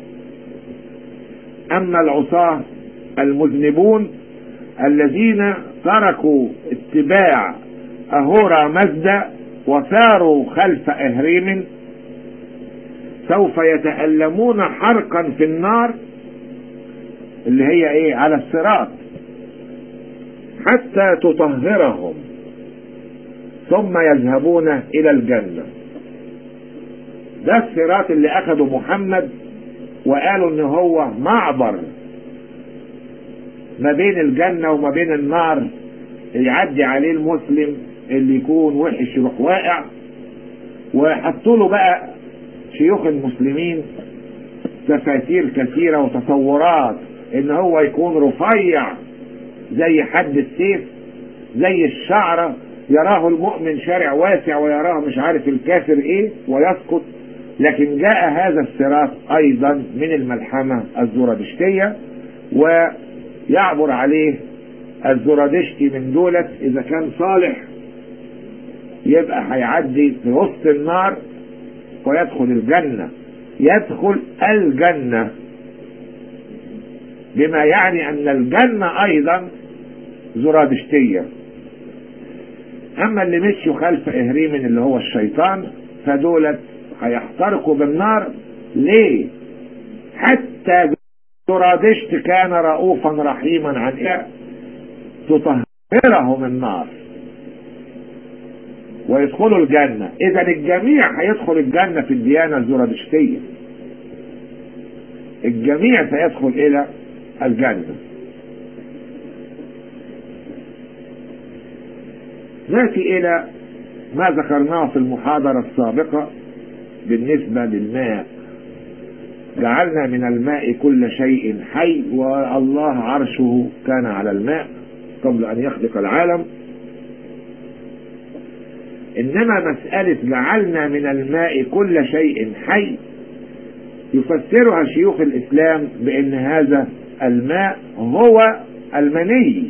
أما العصاة المذنبون الذين تركوا اتباع أهورا مزدا وساروا خلف إهريم سوف يتألمون حرقا في النار اللي هي ايه على الصراط حتى تطهرهم ثم يذهبون الى الجنة ده الصراط اللي اخده محمد وقالوا ان هو معبر ما بين الجنة وما بين النار يعدي عليه المسلم اللي يكون وحش يروح واقع وحطوا له بقى شيوخ المسلمين تفاسير كثيرة وتصورات ان هو يكون رفيع زي حد السيف زي الشعرة يراه المؤمن شارع واسع ويراه مش عارف الكافر ايه ويسقط لكن جاء هذا الصراط ايضا من الملحمة الزرادشتية ويعبر عليه الزرادشتي من دولة اذا كان صالح يبقى هيعدي في وسط النار ويدخل الجنة يدخل الجنة بما يعني ان الجنة ايضا زرادشتية اما اللي مشوا خلف اهريم اللي هو الشيطان فدولت هيحترقوا بالنار ليه حتى زرادشت كان رؤوفا رحيما عن إيه؟ تطهرهم النار ويدخلوا الجنة اذا الجميع هيدخل الجنة في الديانة الزرادشتية الجميع سيدخل الى الجنة ناتي الى ما ذكرناه في المحاضرة السابقة بالنسبة للماء جعلنا من الماء كل شيء حي والله عرشه كان على الماء قبل ان يخلق العالم انما مسألة جعلنا من الماء كل شيء حي يفسرها شيوخ الاسلام بان هذا الماء هو المني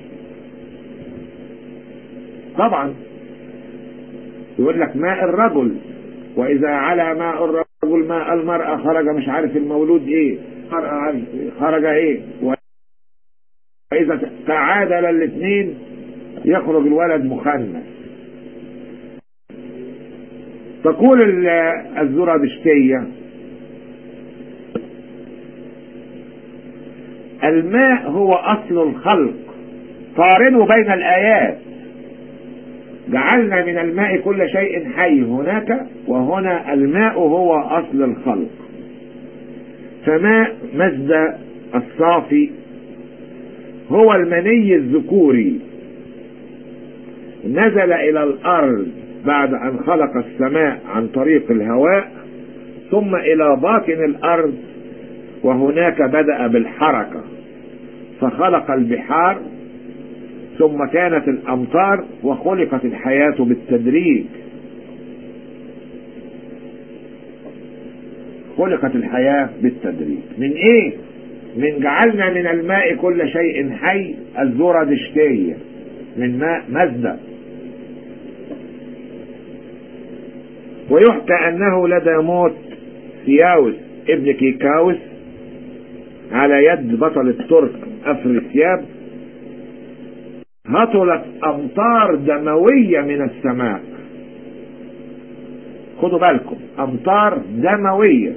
طبعا يقول لك ماء الرجل واذا على ماء الرجل ماء المرأة خرج مش عارف المولود ايه خرج ايه واذا تعادل الاثنين يخرج الولد مخنث تقول الزرادشتية الماء هو اصل الخلق قارنوا بين الايات جعلنا من الماء كل شيء حي هناك وهنا الماء هو اصل الخلق فماء مزد الصافي هو المني الذكوري نزل الى الارض بعد ان خلق السماء عن طريق الهواء ثم الى باطن الارض وهناك بدأ بالحركة فخلق البحار ثم كانت الامطار وخلقت الحياة بالتدريج خلقت الحياة بالتدريج من ايه من جعلنا من الماء كل شيء حي الزردشتية من ماء مزدة ويحكى انه لدى موت سياوس ابن كيكاوس على يد بطل الترك افريسياب هطلت امطار دموية من السماء خدوا بالكم امطار دموية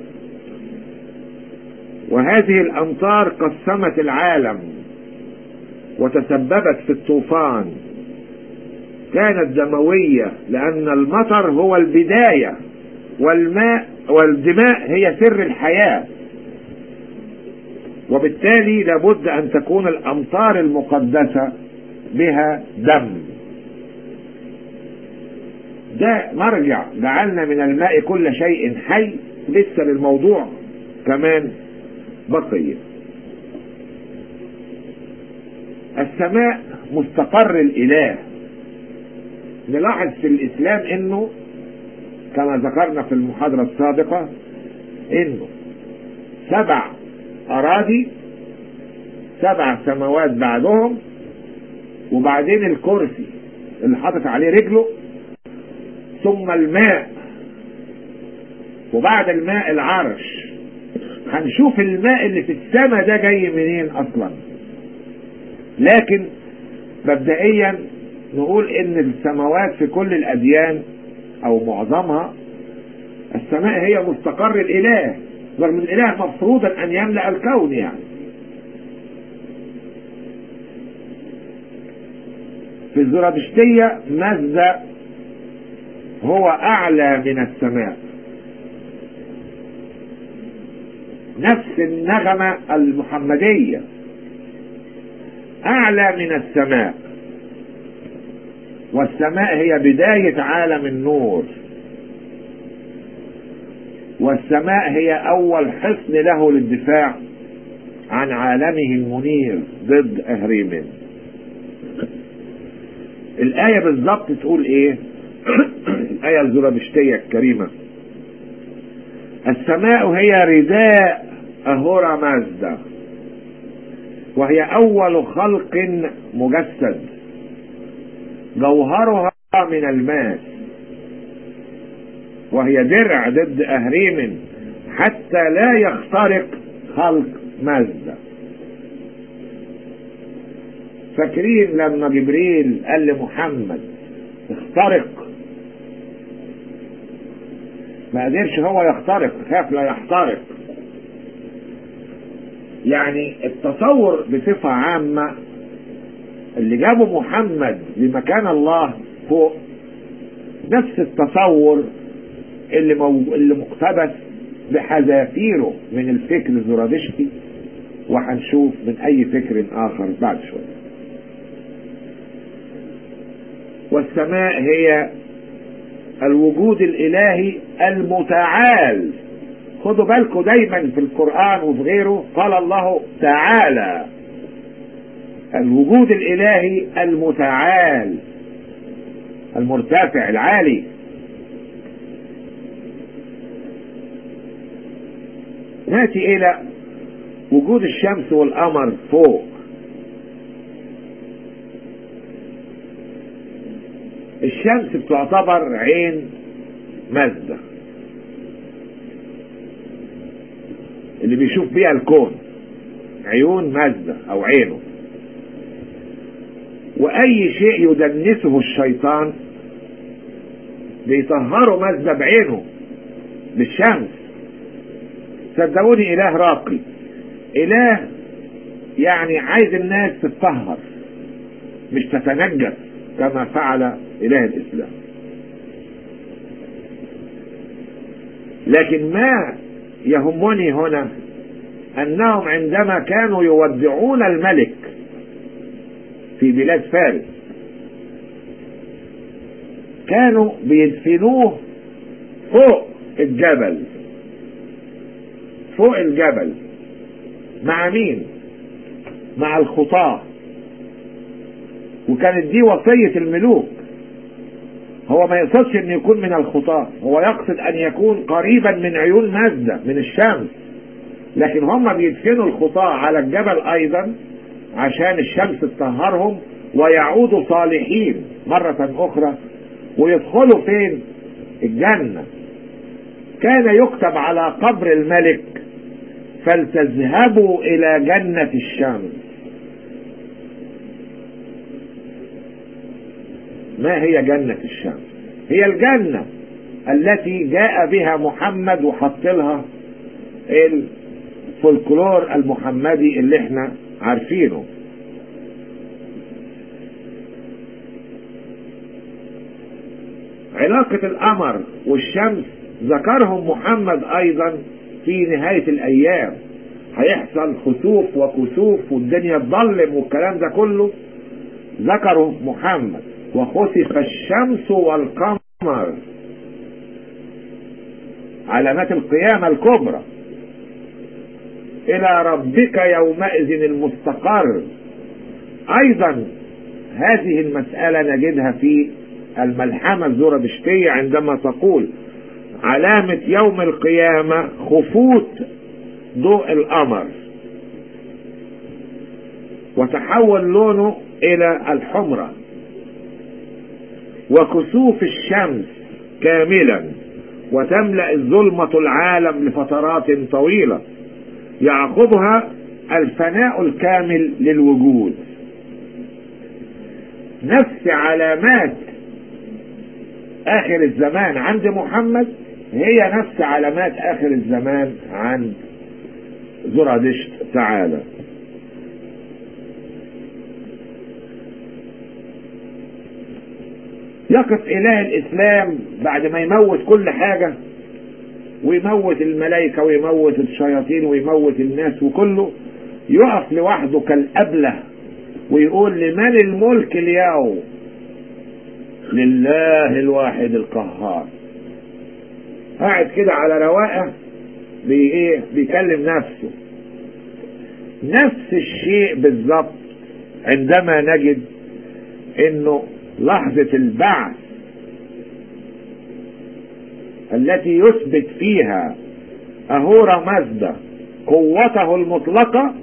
وهذه الامطار قسمت العالم وتسببت في الطوفان كانت دموية لان المطر هو البداية والماء والدماء هي سر الحياة وبالتالي لابد ان تكون الامطار المقدسة بها دم ده مرجع جعلنا من الماء كل شيء حي لسه للموضوع كمان بقية السماء مستقر الاله نلاحظ في الاسلام انه كما ذكرنا في المحاضرة السابقة انه سبع اراضي سبع سماوات بعدهم وبعدين الكرسي اللي حاطط عليه رجله ثم الماء وبعد الماء العرش هنشوف الماء اللي في السماء ده جاي منين اصلا لكن مبدئيا نقول ان السماوات في كل الاديان او معظمها السماء هي مستقر الاله رغم الاله مفروضا ان يملأ الكون يعني في الزرادشتية مزة هو اعلى من السماء نفس النغمة المحمدية اعلى من السماء والسماء هي بداية عالم النور والسماء هي اول حصن له للدفاع عن عالمه المنير ضد اهريمن الآية بالظبط تقول ايه الآية الزرادشتية الكريمة السماء هي رداء أهورا مازدا وهي أول خلق مجسد جوهرها من الماس وهي درع ضد أهريم حتى لا يخترق خلق مازدا فاكرين لما جبريل قال لمحمد اخترق ما قدرش هو يخترق خاف لا يخترق يعني التصور بصفة عامة اللي جابه محمد لمكان الله فوق نفس التصور اللي, مو... اللي مقتبس بحذافيره من الفكر الزرادشتي وهنشوف من اي فكر اخر بعد شويه والسماء هي الوجود الالهي المتعال خدوا بالكم دايما في القرآن وفي غيره قال الله تعالى الوجود الالهي المتعال المرتفع العالي ناتي الى وجود الشمس والقمر فوق الشمس بتعتبر عين مزدة اللي بيشوف بيها الكون عيون مزدة او عينه واي شيء يدنسه الشيطان بيطهره مزدة بعينه بالشمس صدقوني اله راقي اله يعني عايز الناس تتطهر مش تتنجس كما فعل اله الاسلام لكن ما يهمني هنا انهم عندما كانوا يودعون الملك في بلاد فارس كانوا بيدفنوه فوق الجبل فوق الجبل مع مين مع الخطاة وكانت دي وصية الملوك هو ما يقصدش ان يكون من الخطاة هو يقصد ان يكون قريبا من عيون مزدة من الشمس لكن هم بيدفنوا الخطاة على الجبل ايضا عشان الشمس تطهرهم ويعودوا صالحين مرة اخرى ويدخلوا فين الجنة كان يكتب على قبر الملك فلتذهبوا الى جنة الشمس ما هي جنة الشمس هي الجنة التي جاء بها محمد وحط لها الفولكلور المحمدي اللي احنا عارفينه علاقة القمر والشمس ذكرهم محمد ايضا في نهاية الايام هيحصل خسوف وكسوف والدنيا تظلم والكلام ده كله ذكره محمد وخسف الشمس والقمر علامات القيامة الكبرى إلى ربك يومئذ المستقر أيضا هذه المسألة نجدها في الملحمة الزربشتية عندما تقول علامة يوم القيامة خفوت ضوء القمر وتحول لونه إلى الحمرة وكسوف الشمس كاملا وتملأ الظلمة العالم لفترات طويلة يعقبها الفناء الكامل للوجود نفس علامات آخر الزمان عند محمد هي نفس علامات آخر الزمان عند زرادشت تعالى يقف إله الإسلام بعد ما يموت كل حاجة ويموت الملائكة ويموت الشياطين ويموت الناس وكله يقف لوحده كالأبله ويقول لمن الملك اليوم لله الواحد القهار قاعد كده على رواقه بي ايه بيكلم نفسه نفس الشيء بالظبط عندما نجد انه لحظة البعث التي يثبت فيها أهورا مازدا قوته المطلقة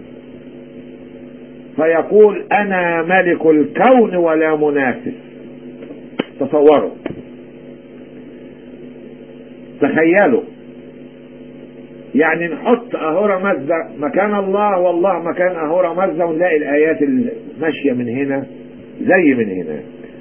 فيقول أنا ملك الكون ولا منافس تصوروا تخيلوا يعني نحط أهورا مازدا مكان الله والله مكان أهورا مازدا ونلاقي الآيات الماشية من هنا زي من هنا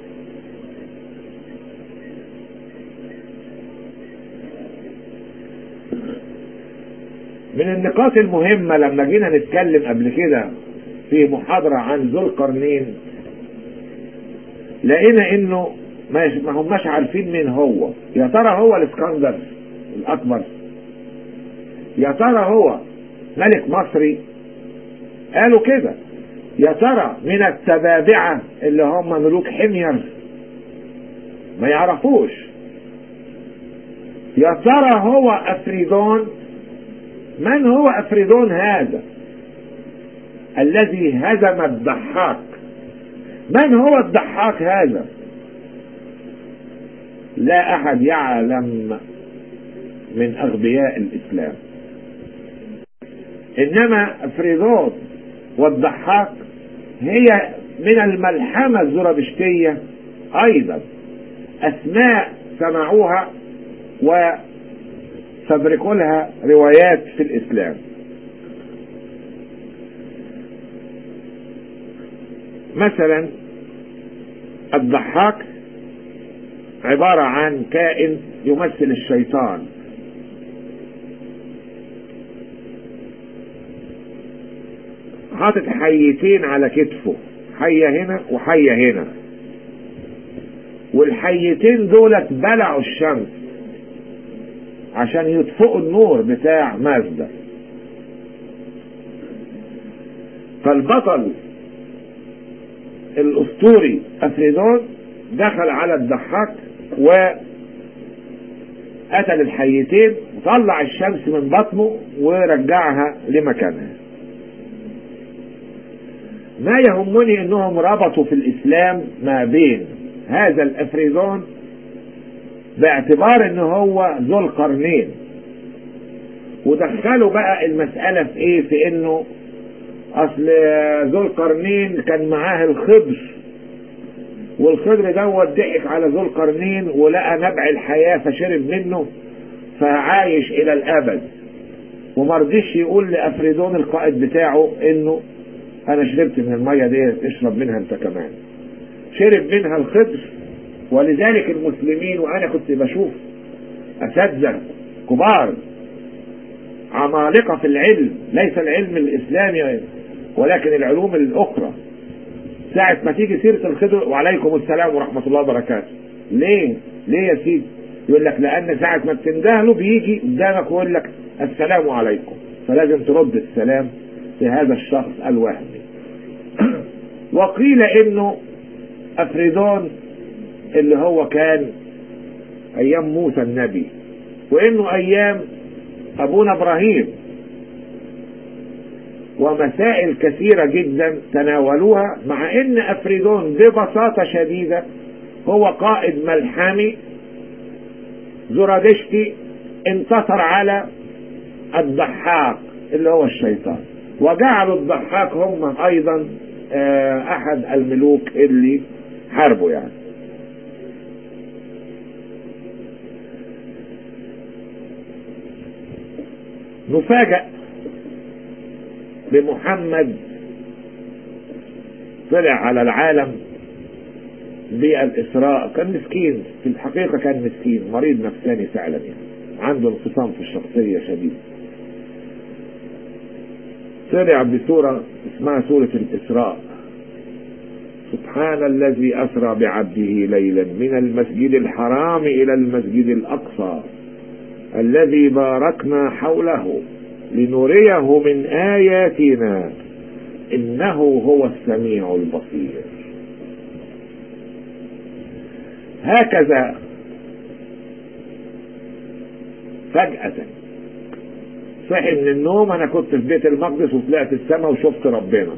من النقاط المهمة لما جينا نتكلم قبل كده في محاضرة عن ذو القرنين لقينا انه ما ما هماش عارفين مين هو يا ترى هو الاسكندر الاكبر يا ترى هو ملك مصري قالوا كده يا ترى من التبابعة اللي هم ملوك حمير ما يعرفوش يا ترى هو افريدون من هو افريدون هذا الذي هزم الضحاك من هو الضحاك هذا لا احد يعلم من اغبياء الاسلام انما افريدون والضحاك هي من الملحمة الزرادشتية ايضا اسماء سمعوها وفبركوا لها روايات في الاسلام مثلا الضحاك عبارة عن كائن يمثل الشيطان حاطط حيتين على كتفه حية هنا وحية هنا والحيتين دولت بلعوا الشمس عشان يطفئوا النور بتاع مازدا فالبطل الاسطوري افريدون دخل على الضحاك وقتل الحيتين وطلع الشمس من بطنه ورجعها لمكانها ما يهمني انهم ربطوا في الاسلام ما بين هذا الافريدون باعتبار ان هو ذو القرنين ودخلوا بقى المسألة في ايه في انه اصل ذو القرنين كان معاه الخضر والخضر دوت ضحك على ذو القرنين ولقى نبع الحياة فشرب منه فعايش الى الابد ومرضيش يقول لافريدون القائد بتاعه انه انا شربت من المية دي اشرب منها انت كمان شرب منها الخضر ولذلك المسلمين وانا كنت بشوف اساتذه كبار عمالقه في العلم ليس العلم الاسلامي ولكن العلوم الاخرى ساعة ما تيجي سيرة الخضر وعليكم السلام ورحمة الله وبركاته ليه ليه يا سيدي يقول لك لان ساعة ما بتندهله بيجي قدامك ويقول لك السلام عليكم فلازم ترد السلام في هذا الشخص الوهمي وقيل انه افريدون اللي هو كان ايام موسى النبي وانه ايام ابونا ابراهيم ومسائل كثيرة جدا تناولوها مع ان افريدون ببساطة شديدة هو قائد ملحمي زرادشتي انتصر على الضحاك اللي هو الشيطان وجعلوا الضحاك هم ايضا احد الملوك اللي حاربوا يعني نفاجأ بمحمد طلع على العالم بالإسراء كان مسكين في الحقيقة كان مسكين مريض نفساني فعلا يعني عنده انفصام في الشخصية شديد طلع بسورة اسمها سورة الإسراء سبحان الذي أسرى بعبده ليلا من المسجد الحرام إلى المسجد الأقصى الذي باركنا حوله لنريه من آياتنا إنه هو السميع البصير هكذا فجأة صحي من النوم أنا كنت في بيت المقدس وطلعت السماء وشفت ربنا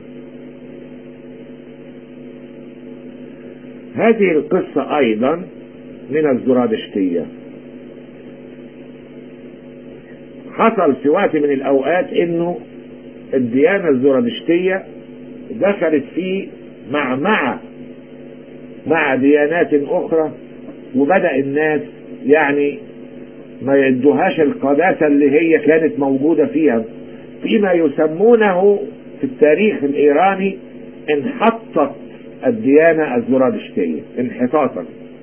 هذه القصة أيضا من الزرادشتية حصل في وقت من الأوقات إنه الديانة الزرادشتية دخلت في معمعة مع ديانات أخرى وبدأ الناس يعني ما يدوهاش القداسة اللي هي كانت موجودة فيها فيما يسمونه في التاريخ الإيراني انحطت الديانة الزرادشتية انحطاطا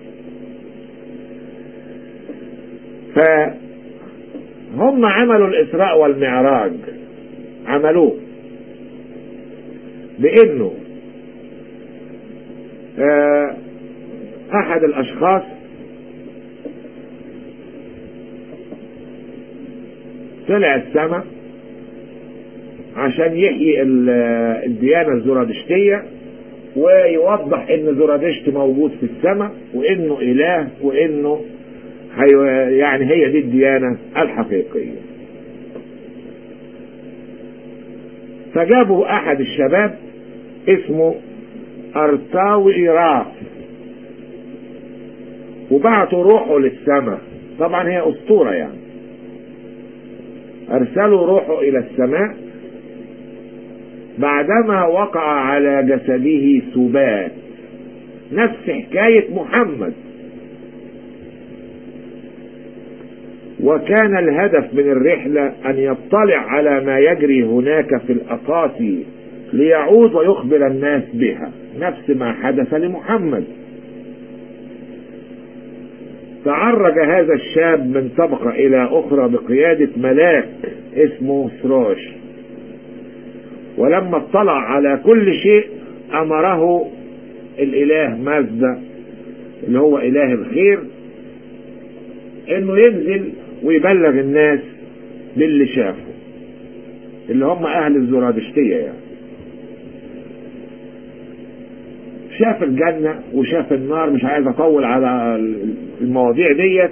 فهم عملوا الإسراء والمعراج عملوه بأنه احد الاشخاص طلع السماء عشان يحيي الديانة الزرادشتية ويوضح ان زرادشت موجود في السماء وانه اله وانه يعني هي دي الديانة الحقيقية فجابوا احد الشباب اسمه ارتاوي راف وبعتوا روحه للسماء طبعا هي اسطورة يعني ارسلوا روحه الى السماء بعدما وقع على جسده سبات نفس حكاية محمد وكان الهدف من الرحلة أن يطلع على ما يجري هناك في الأقاصي ليعود ويخبر الناس بها نفس ما حدث لمحمد تعرج هذا الشاب من طبقة إلى أخرى بقيادة ملاك اسمه سروش ولما اطلع على كل شيء أمره الإله مازدا اللي هو إله الخير إنه ينزل ويبلغ الناس باللي شافه اللي هم أهل الزرادشتية يعني شاف الجنة وشاف النار مش عايز اطول على المواضيع ديت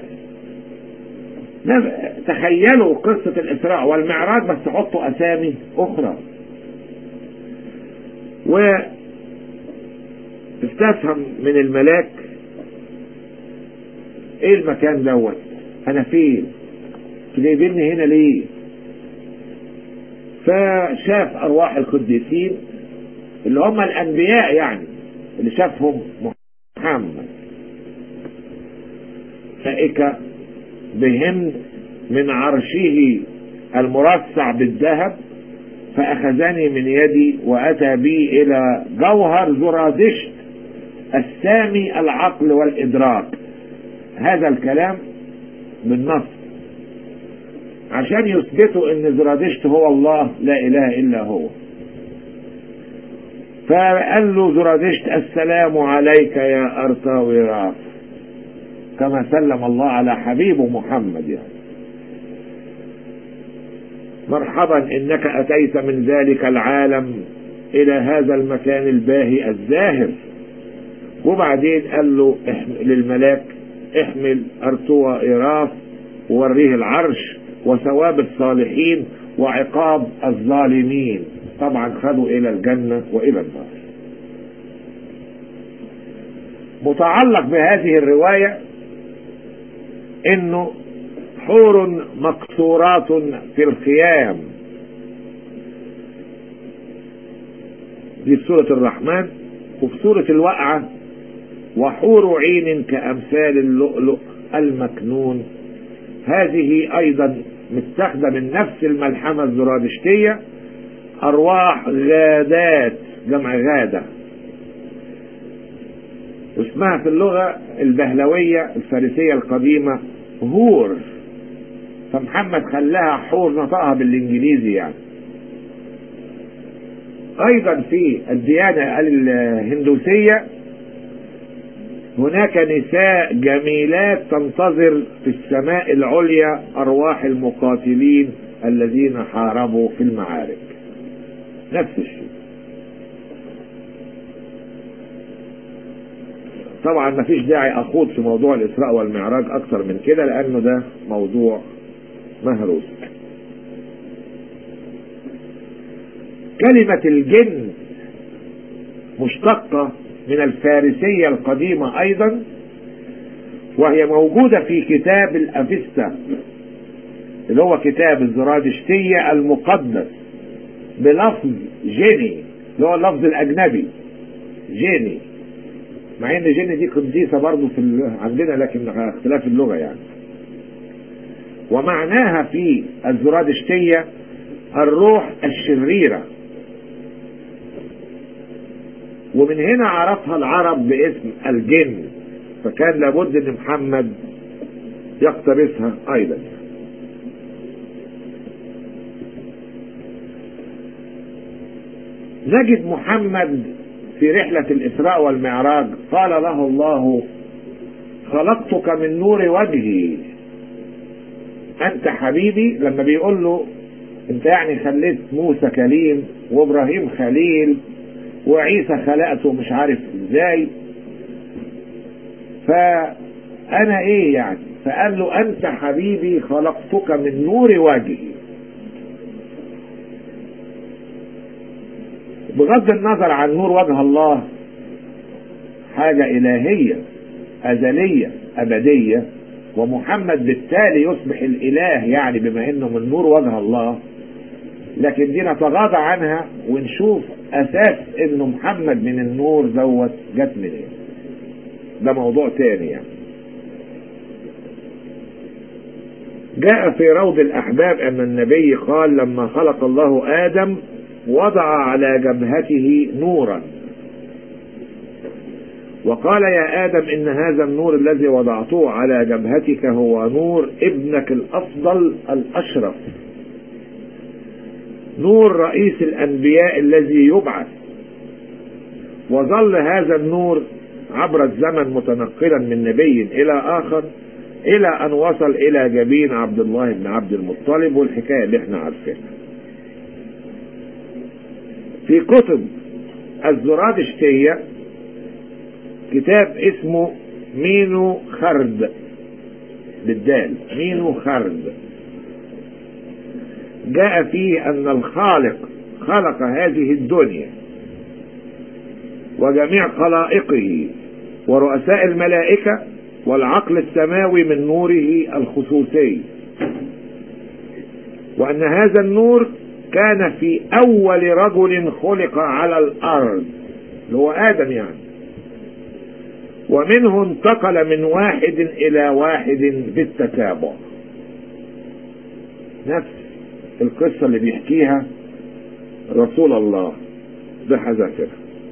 تخيلوا قصة الإسراء والمعراج بس تحطوا أسامي أخرى و استفهم من الملاك ايه المكان دوت انا فين جايبيني هنا ليه فشاف ارواح القديسين اللي هم الانبياء يعني اللي شافهم محمد ملائكة بهم من عرشه المرصع بالذهب فأخذني من يدي وأتى بي إلى جوهر زرادشت السامي العقل والإدراك هذا الكلام بالنص عشان يثبتوا ان زرادشت هو الله لا اله الا هو فقال له زرادشت السلام عليك يا ارطاوي راف كما سلم الله على حبيبه محمد يعني مرحبا انك اتيت من ذلك العالم الى هذا المكان الباهي الزاهر وبعدين قال له للملاك احمل ارتوى ايراف ووريه العرش وثواب الصالحين وعقاب الظالمين طبعا خدوا الى الجنة والى النار متعلق بهذه الرواية انه حور مقصورات في الخيام دي في سورة الرحمن وفي سورة الوقعة وحور عين كأمثال اللؤلؤ المكنون هذه أيضا متاخدة من نفس الملحمة الزرادشتية أرواح غادات جمع غادة واسمها في اللغة البهلوية الفارسية القديمة هور فمحمد خلاها حور نطقها بالانجليزي يعني ايضا في الديانة الهندوسية هناك نساء جميلات تنتظر في السماء العليا ارواح المقاتلين الذين حاربوا في المعارك نفس الشيء طبعا ما فيش داعي اخوض في موضوع الاسراء والمعراج اكثر من كده لانه ده موضوع مهروس كلمة الجن مشتقة من الفارسية القديمة ايضا وهي موجودة في كتاب الافستا اللي هو كتاب الزرادشتية المقدس بلفظ جيني اللي هو اللفظ الاجنبي جيني مع ان جيني دي قديسة برضو في عندنا لكن اختلاف اللغة يعني ومعناها في الزرادشتية الروح الشريرة ومن هنا عرفها العرب باسم الجن فكان لابد ان محمد يقتبسها ايضا نجد محمد في رحلة الإسراء والمعراج قال له الله خلقتك من نور وجهي انت حبيبي لما بيقول له انت يعني خليت موسى كليم وابراهيم خليل وعيسى خلقته مش عارف ازاي فانا ايه يعني فقال له انت حبيبي خلقتك من نور وجهي بغض النظر عن نور وجه الله حاجة إلهية أزلية أبدية ومحمد بالتالي يصبح الإله يعني بما إنه من نور وجه الله لكن دي نتغاضى عنها ونشوف أساس إنه محمد من النور دوت جت منين إيه؟ ده موضوع تاني يعني جاء في روض الأحباب أن النبي قال لما خلق الله آدم وضع على جبهته نورا وقال يا آدم إن هذا النور الذي وضعته على جبهتك هو نور ابنك الأفضل الأشرف نور رئيس الأنبياء الذي يبعث وظل هذا النور عبر الزمن متنقلا من نبي إلى آخر إلى أن وصل إلى جبين عبد الله بن عبد المطلب والحكاية اللي احنا عارفينها في كتب الزرادشتية كتاب اسمه مينو خرد بالدال مينو خرد جاء فيه أن الخالق خلق هذه الدنيا وجميع خلائقه ورؤساء الملائكة والعقل السماوي من نوره الخصوصي وأن هذا النور كان في أول رجل خلق على الأرض اللي هو آدم يعني ومنه انتقل من واحد إلى واحد بالتتابع نفس القصة اللي بيحكيها رسول الله بحذافيرها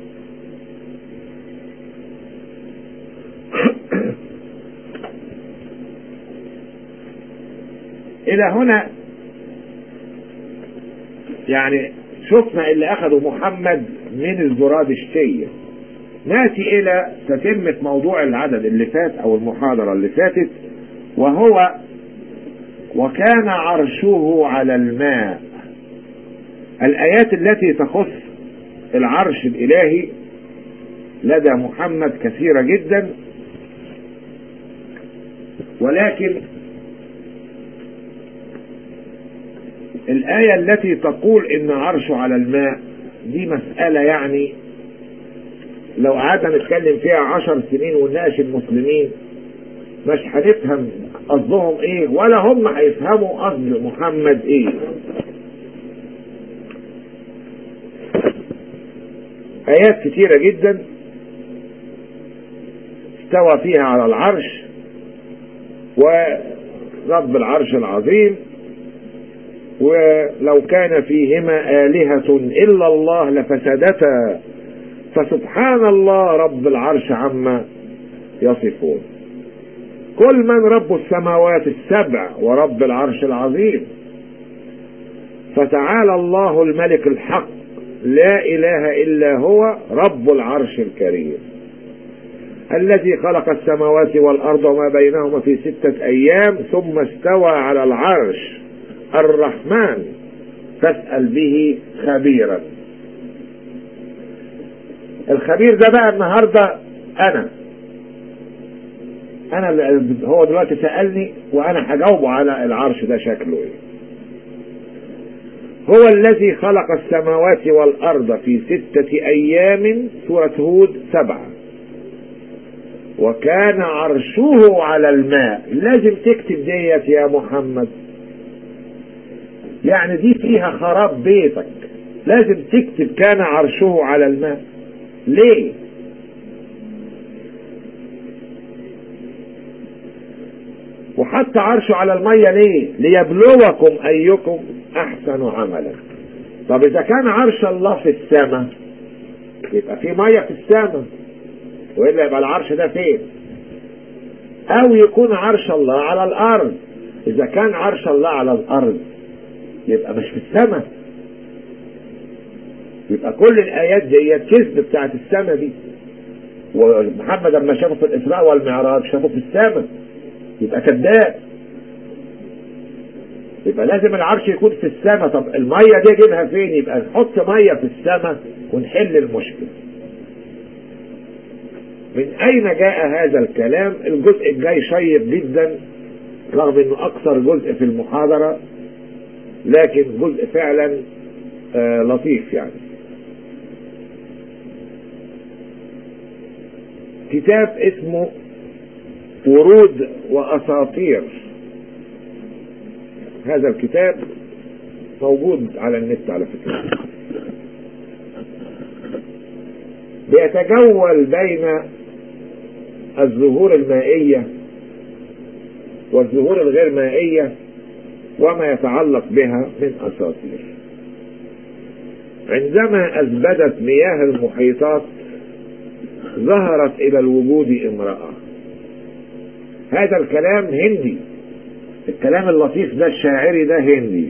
إلى هنا يعني شفنا اللي أخذه محمد من الزرادشتية ناتي إلى تتمة موضوع العدد اللي فات أو المحاضرة اللي فاتت وهو وكان عرشه على الماء الآيات التي تخص العرش الإلهي لدى محمد كثيرة جدا ولكن الآية التي تقول إن عرشه على الماء دي مسألة يعني لو قعدنا نتكلم فيها عشر سنين ونناقش المسلمين مش هنفهم قصدهم ايه ولا هم هيفهموا قصد محمد ايه ايات كتيرة جدا استوى فيها على العرش ورب العرش العظيم ولو كان فيهما آلهة إلا الله لفسدتا فسبحان الله رب العرش عما يصفون كل من رب السماوات السبع ورب العرش العظيم فتعالى الله الملك الحق لا إله إلا هو رب العرش الكريم الذي خلق السماوات والأرض وما بينهما في ستة أيام ثم استوى على العرش الرحمن فاسأل به خبيرا الخبير ده بقى النهاردة أنا أنا اللي هو دلوقتي سألني وأنا هجاوبه على العرش ده شكله إيه هو الذي خلق السماوات والأرض في ستة أيام سورة هود سبعة وكان عرشه على الماء لازم تكتب ديت يا محمد يعني دي فيها خراب بيتك لازم تكتب كان عرشه على الماء ليه وحط عرشه على المية ليه ليبلوكم ايكم احسن عملا طب اذا كان عرش الله في السماء يبقى في مية في السماء والا يبقى العرش ده فين او يكون عرش الله على الارض اذا كان عرش الله على الارض يبقى مش في السماء يبقى كل الايات دي كذب بتاعت السماء دي ومحمد لما شافه في الإسراء والمعراج شافه في السماء يبقى كذاب يبقى لازم العرش يكون في السماء طب المية دي اجيبها فين يبقى نحط مية في السماء ونحل المشكلة من اين جاء هذا الكلام الجزء الجاي شيق جدا رغم انه اكثر جزء في المحاضرة لكن جزء فعلا آه لطيف يعني كتاب اسمه ورود واساطير هذا الكتاب موجود على النت على فكرة بيتجول بين الزهور المائية والزهور الغير مائية وما يتعلق بها من أساطير عندما أثبتت مياه المحيطات ظهرت إلى الوجود امرأة هذا الكلام هندي الكلام اللطيف ده الشاعري ده هندي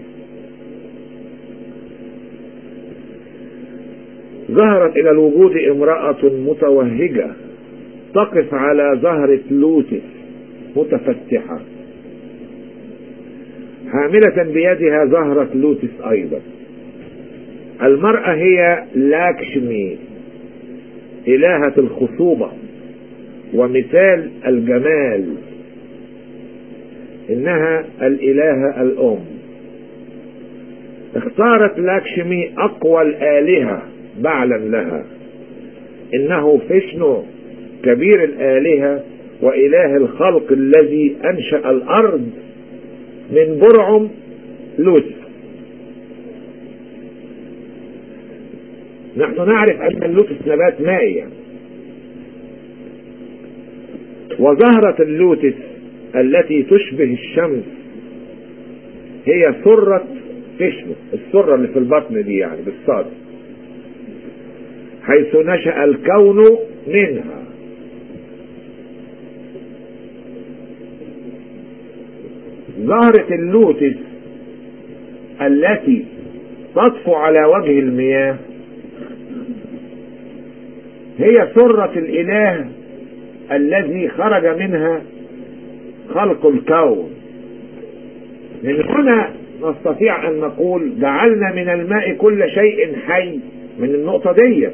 ظهرت إلى الوجود امرأة متوهجة تقف على زهرة لوتس متفتحة حاملة بيدها زهرة لوتس أيضا المرأة هي لاكشمي إلهة الخصوبة ومثال الجمال إنها الإلهة الأم اختارت لاكشمي أقوى الآلهة بعلا لها إنه فيشنو كبير الآلهة وإله الخلق الذي أنشأ الأرض من برعم لوسف نحن نعرف أن اللوتس نبات مائي وزهرة اللوتس التي تشبه الشمس هي سرة فشنو السرة اللي في البطن دي يعني بالصاد حيث نشأ الكون منها زهرة اللوتس التي تطفو على وجه المياه هي سرة الإله الذي خرج منها خلق الكون من هنا نستطيع أن نقول جعلنا من الماء كل شيء حي من النقطة دي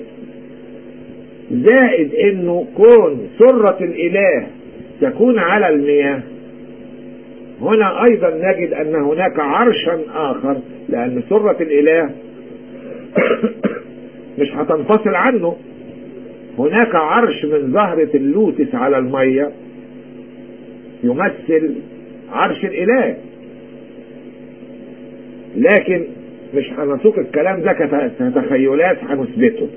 زائد انه كون سرة الاله تكون على المياه هنا ايضا نجد ان هناك عرشا اخر لان سرة الاله مش هتنفصل عنه هناك عرش من زهرة اللوتس على المية يمثل عرش الاله لكن مش هنسوق الكلام ده كتخيلات هنثبته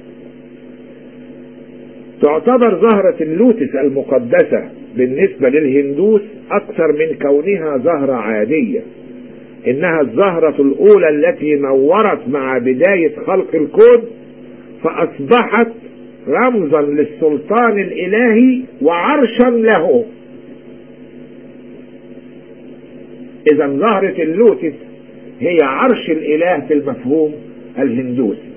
تعتبر زهرة اللوتس المقدسة بالنسبة للهندوس أكثر من كونها زهرة عادية إنها الزهرة الأولى التي نورت مع بداية خلق الكون فأصبحت رمزا للسلطان الإلهي وعرشا له إذا زهرة اللوتس هي عرش الإله في المفهوم الهندوسي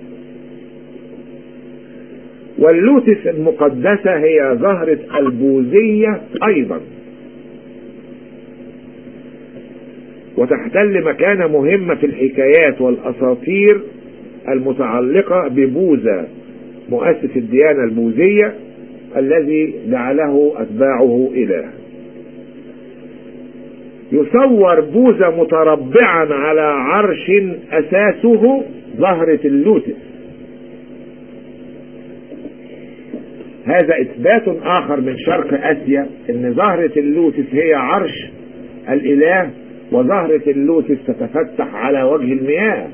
واللوتس المقدسة هي زهرة البوذية أيضا وتحتل مكانة مهمة في الحكايات والأساطير المتعلقة ببوذا مؤسس الديانة البوذية الذي جعله أتباعه إله يصور بوذا متربعا على عرش أساسه زهرة اللوتس هذا إثبات آخر من شرق آسيا أن زهرة اللوتس هي عرش الإله وزهرة اللوتس تتفتح على وجه المياه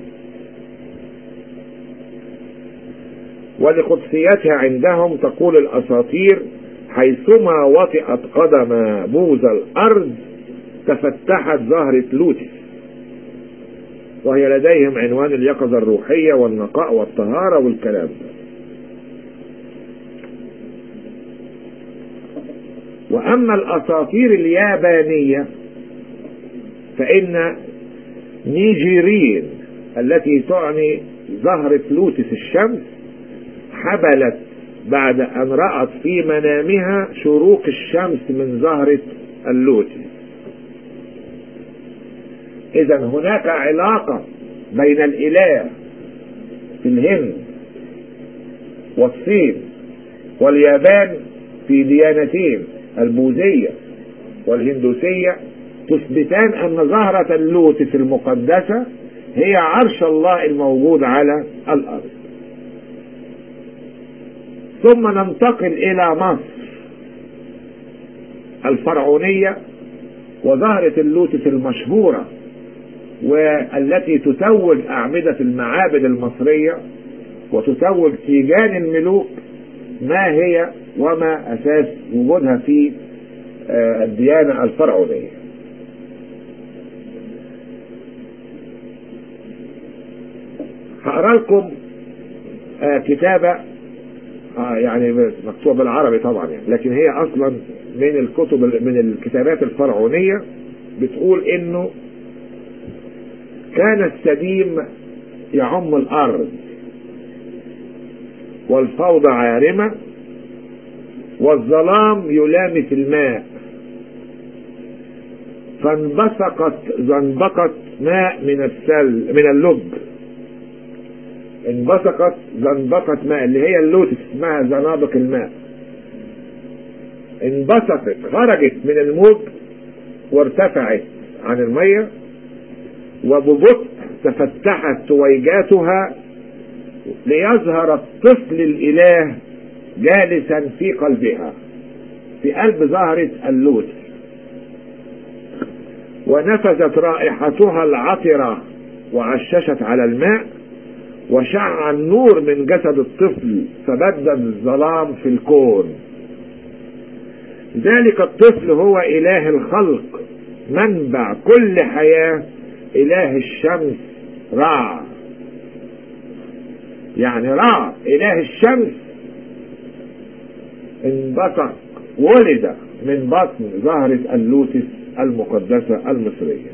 ولقدسيتها عندهم تقول الأساطير حيثما وطئت قدم بوذا الأرض تفتحت زهرة لوتس وهي لديهم عنوان اليقظة الروحية والنقاء والطهارة والكلام ده وأما الأساطير اليابانية فإن نيجيرين التي تعني زهرة لوتس الشمس حبلت بعد أن رأت في منامها شروق الشمس من زهرة اللوتس إذا هناك علاقة بين الإله في الهند والصين واليابان في ديانتين البوذية والهندوسية تثبتان أن زهرة اللوتس المقدسة هي عرش الله الموجود على الأرض ثم ننتقل إلى مصر الفرعونية وزهرة اللوتس المشهورة والتي تتوج أعمدة المعابد المصرية وتتوج تيجان الملوك ما هي وما أساس وجودها في الديانة الفرعونية هقرا لكم كتابة يعني مكتوبة بالعربي طبعا يعني لكن هي أصلا من الكتب من الكتابات الفرعونية بتقول إنه كان السديم يعم الأرض والفوضى عارمة والظلام يلامس الماء فانبثقت زنبقت ماء من السل من اللب انبثقت زنبقت ماء اللي هي اللوتس اسمها زنابق الماء انبثقت خرجت من الموج وارتفعت عن المية وببطء تفتحت تويجاتها ليظهر الطفل الإله جالسا في قلبها في قلب زهرة اللوتس ونفذت رائحتها العطرة وعششت على الماء وشع النور من جسد الطفل فبدد الظلام في الكون ذلك الطفل هو إله الخلق منبع كل حياة إله الشمس رع يعني رع إله الشمس انبثق ولد من بطن زهرة اللوتس المقدسة المصرية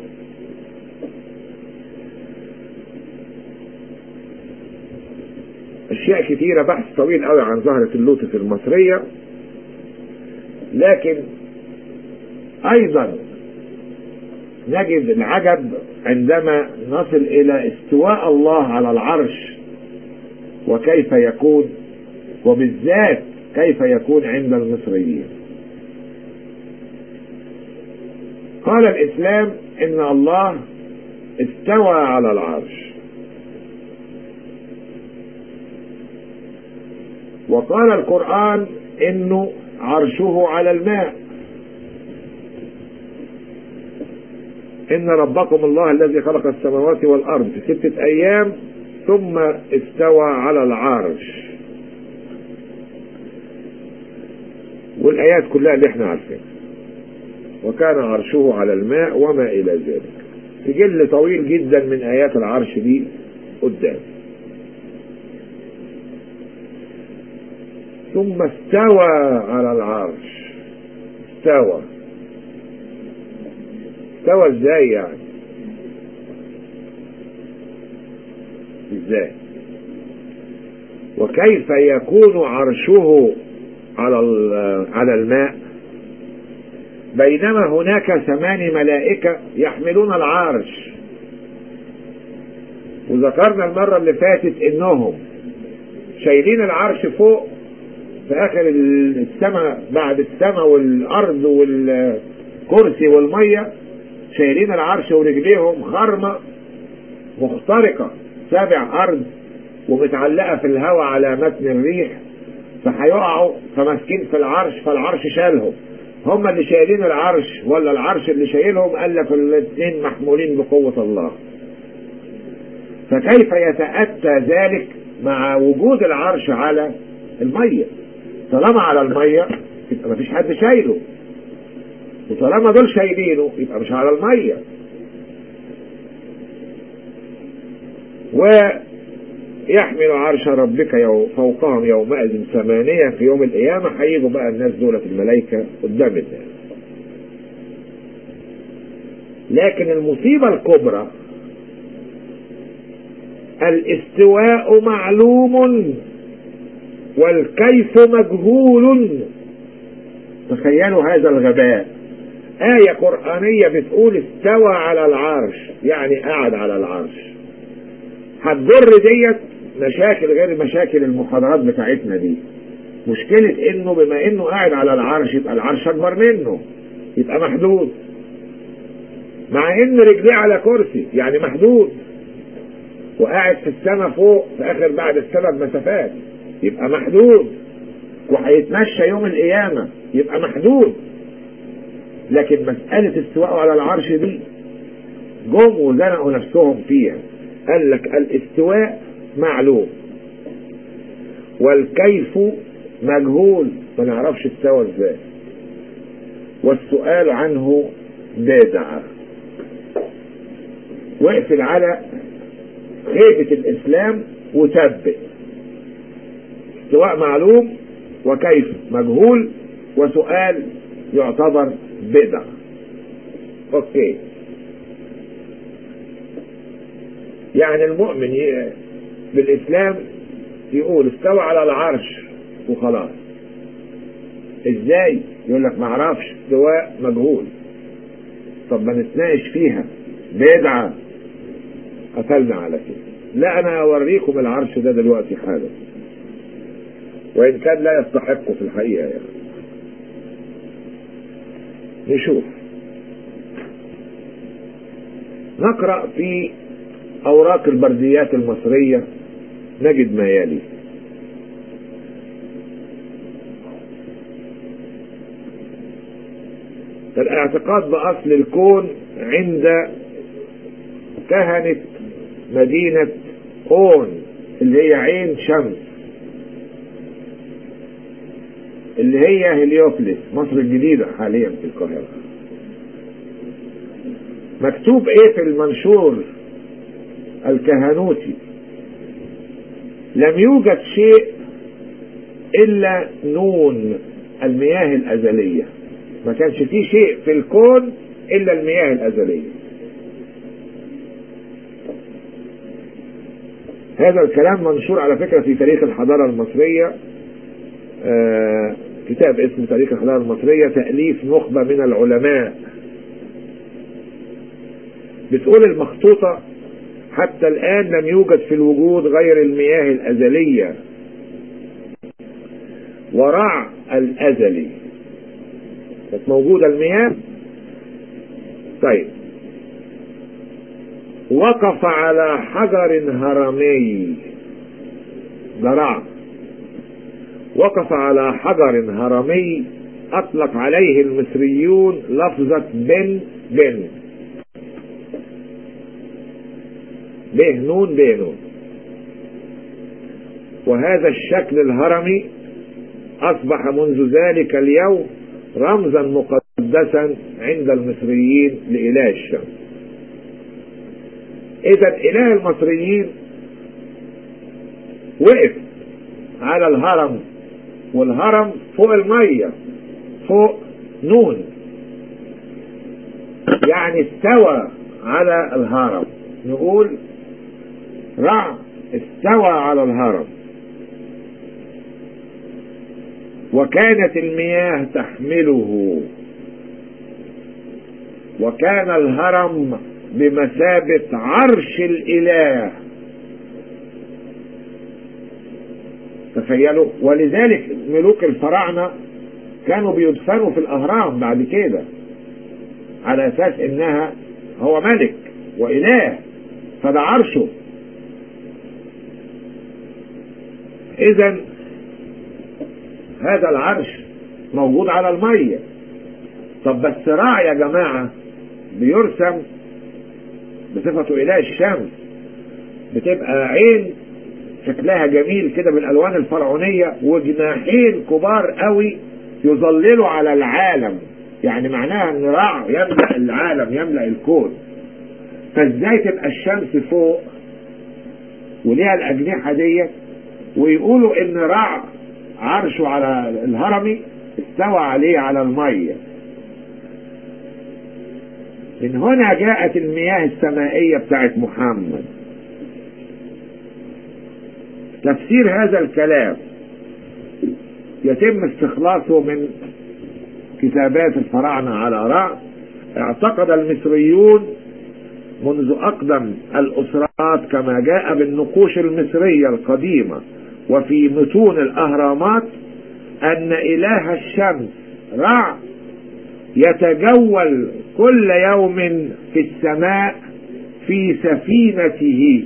اشياء كثيرة بحث طويل قوي عن زهرة اللوتس المصرية لكن ايضا نجد العجب عندما نصل الى استواء الله على العرش وكيف يكون وبالذات كيف يكون عند المصريين قال الاسلام ان الله استوى على العرش وقال القرآن انه عرشه على الماء ان ربكم الله الذي خلق السماوات والارض في ستة ايام ثم استوى على العرش والايات كلها اللي احنا عارفينها وكان عرشه على الماء وما الى ذلك سجل طويل جدا من ايات العرش دي قدام ثم استوى على العرش استوى استوى ازاي يعني ازاي وكيف يكون عرشه على على الماء بينما هناك ثمان ملائكة يحملون العرش وذكرنا المرة اللي فاتت انهم شايلين العرش فوق في اخر السماء بعد السماء والارض والكرسي والمية شايلين العرش ورجليهم خرمة مخترقة سابع ارض ومتعلقة في الهواء على متن الريح فهيقعوا فماسكين في العرش فالعرش شالهم هم اللي شايلين العرش ولا العرش اللي شايلهم قال لك الاثنين محمولين بقوة الله فكيف يتأتى ذلك مع وجود العرش على المية طالما على المية يبقى مفيش حد شايله وطالما دول شايلينه يبقى مش على المية ويحمل عرش ربك يوم فوقهم يومئذ ثمانية في يوم القيامة هيجوا بقى الناس دولة الملائكة قدام الناس لكن المصيبة الكبرى الاستواء معلوم والكيف مجهول تخيلوا هذا الغباء آية قرآنية بتقول استوى على العرش يعني قعد على العرش هتضر ديت مشاكل غير مشاكل المحاضرات بتاعتنا دي مشكلة انه بما انه قاعد على العرش يبقى العرش اكبر منه يبقى محدود مع ان رجليه على كرسي يعني محدود وقاعد في السماء فوق في اخر بعد السماء بمسافات يبقى محدود وهيتمشى يوم القيامة يبقى محدود لكن مسألة استواءه على العرش دي جم وزنقوا نفسهم فيها قال لك الاستواء معلوم والكيف مجهول ما نعرفش استوى ازاي والسؤال عنه بدعة واقفل على خيبة الإسلام وثبت استواء معلوم وكيف مجهول وسؤال يعتبر بدعة اوكي يعني المؤمن بالاسلام يقول استوى على العرش وخلاص ازاي يقول لك ما اعرفش استواء مجهول طب ما نتناقش فيها بدعة قتلنا على كده لا انا اوريكم العرش ده دلوقتي حالا وان كان لا يستحقه في الحقيقة يعني نشوف نقرأ في أوراق البرديات المصرية نجد ما يلي الاعتقاد بأصل الكون عند كهنة مدينة أون اللي هي عين شمس اللي هي هليوبلس مصر الجديدة حاليا في القاهرة مكتوب ايه في المنشور الكهنوتي لم يوجد شيء الا نون المياه الازلية ما كانش فيه شيء في الكون الا المياه الازلية هذا الكلام منشور على فكرة في تاريخ الحضارة المصرية آه كتاب اسمه تاريخ الحضارة المصرية تأليف نخبة من العلماء بتقول المخطوطة حتى الآن لم يوجد في الوجود غير المياه الأزلية ورع الأزلي كانت موجودة المياه طيب وقف على حجر هرمي ده رع وقف على حجر هرمي أطلق عليه المصريون لفظة بن بن به نون به نون وهذا الشكل الهرمي أصبح منذ ذلك اليوم رمزا مقدسا عند المصريين لإله الشمس إذا إله المصريين وقف على الهرم والهرم فوق المية فوق نون يعني استوى على الهرم نقول رع استوى على الهرم وكانت المياه تحمله وكان الهرم بمثابة عرش الإله تخيلوا ولذلك ملوك الفراعنة كانوا بيدفنوا في الأهرام بعد كده على أساس إنها هو ملك وإله فده عرشه إذا هذا العرش موجود على المية طب بس راع يا جماعة بيرسم بصفته إله الشمس بتبقى عين شكلها جميل كده بالالوان الفرعونيه وجناحين كبار قوي يظللوا على العالم يعني معناها ان راع يملا العالم يملا الكون فازاي تبقى الشمس فوق وليها الاجنحه ديت ويقولوا ان راع عرشه على الهرمي استوى عليه على الميه من هنا جاءت المياه السمائيه بتاعت محمد تفسير هذا الكلام يتم استخلاصه من كتابات الفراعنة على رأس اعتقد المصريون منذ أقدم الأسرات كما جاء بالنقوش المصرية القديمة وفي متون الأهرامات أن إله الشمس رع يتجول كل يوم في السماء في سفينته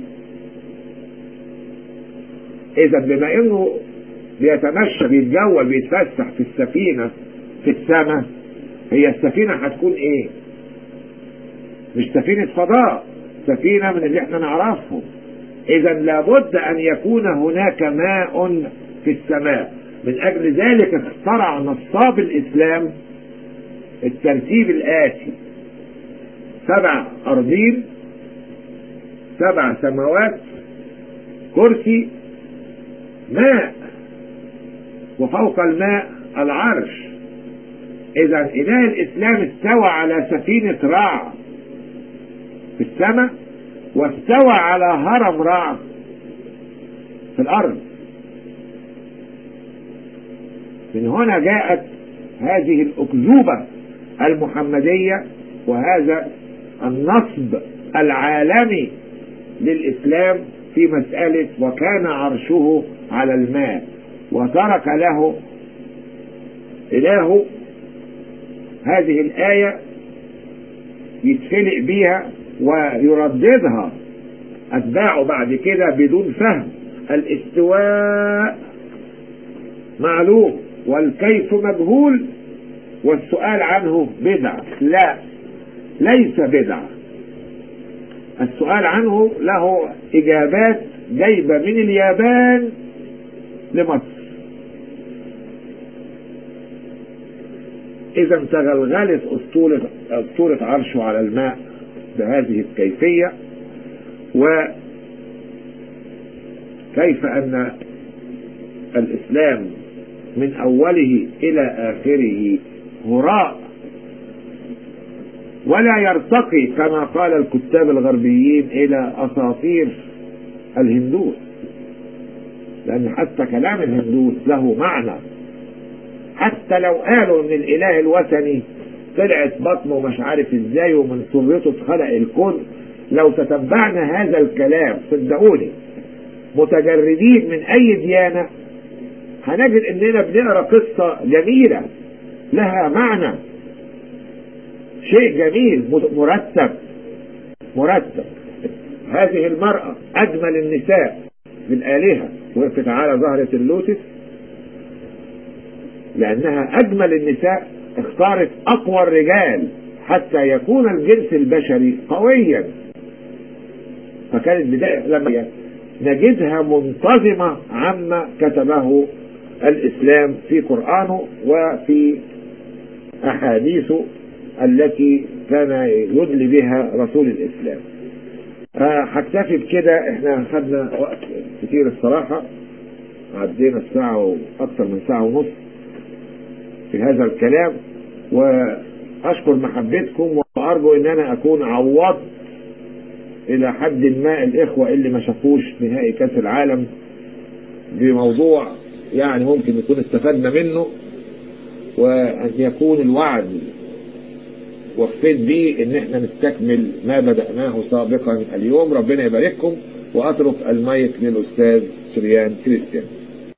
إذا بما إنه بيتمشى بيتجول بيتفسح في السفينة في السماء هي السفينة هتكون إيه؟ مش سفينة فضاء سفينة من اللي احنا نعرفهم إذا لابد أن يكون هناك ماء في السماء من أجل ذلك اخترع نصاب الإسلام الترتيب الآتي سبع أرضين سبع سماوات كرسي ماء وفوق الماء العرش إذا إله الإسلام استوى على سفينة رع في السماء واستوى على هرم رع في الأرض من هنا جاءت هذه الأكذوبة المحمدية وهذا النصب العالمي للإسلام في مسألة وكان عرشه على الماء وترك له إله هذه الآية يتفلق بيها ويرددها أتباعه بعد كده بدون فهم الاستواء معلوم والكيف مجهول والسؤال عنه بدعة لا ليس بدعة السؤال عنه له إجابات جايبة من اليابان لمصر إذا تغلغلت أسطورة أسطورة عرشه على الماء بهذه الكيفية وكيف أن الإسلام من أوله إلى آخره هراء ولا يرتقي كما قال الكتاب الغربيين إلى أساطير الهندوس لأن حتى كلام الهندوس له معنى حتى لو قالوا ان الاله الوثني طلعت بطنه مش عارف ازاي ومن سرته اتخلق الكون لو تتبعنا هذا الكلام صدقوني متجردين من اي ديانة هنجد اننا بنقرا قصة جميلة لها معنى شيء جميل مرتب مرتب هذه المرأة اجمل النساء بالآلهة وقفت على زهرة اللوتس لأنها أجمل النساء اختارت أقوى الرجال حتى يكون الجنس البشري قويا فكانت بداية لما نجدها منتظمة عما كتبه الإسلام في قرآنه وفي أحاديثه التي كان يدلي بها رسول الإسلام هكتفي بكده احنا خدنا وقت كتير الصراحة عدينا الساعة وأكثر من ساعة ونص في هذا الكلام وأشكر محبتكم وأرجو أن أنا أكون عوضت إلى حد ما الإخوة اللي ما شافوش نهائي كأس العالم بموضوع يعني ممكن نكون استفدنا منه وأن يكون الوعد وفيت بيه ان احنا نستكمل ما بدأناه سابقا اليوم ربنا يبارككم واترك المايك للاستاذ سريان كريستيان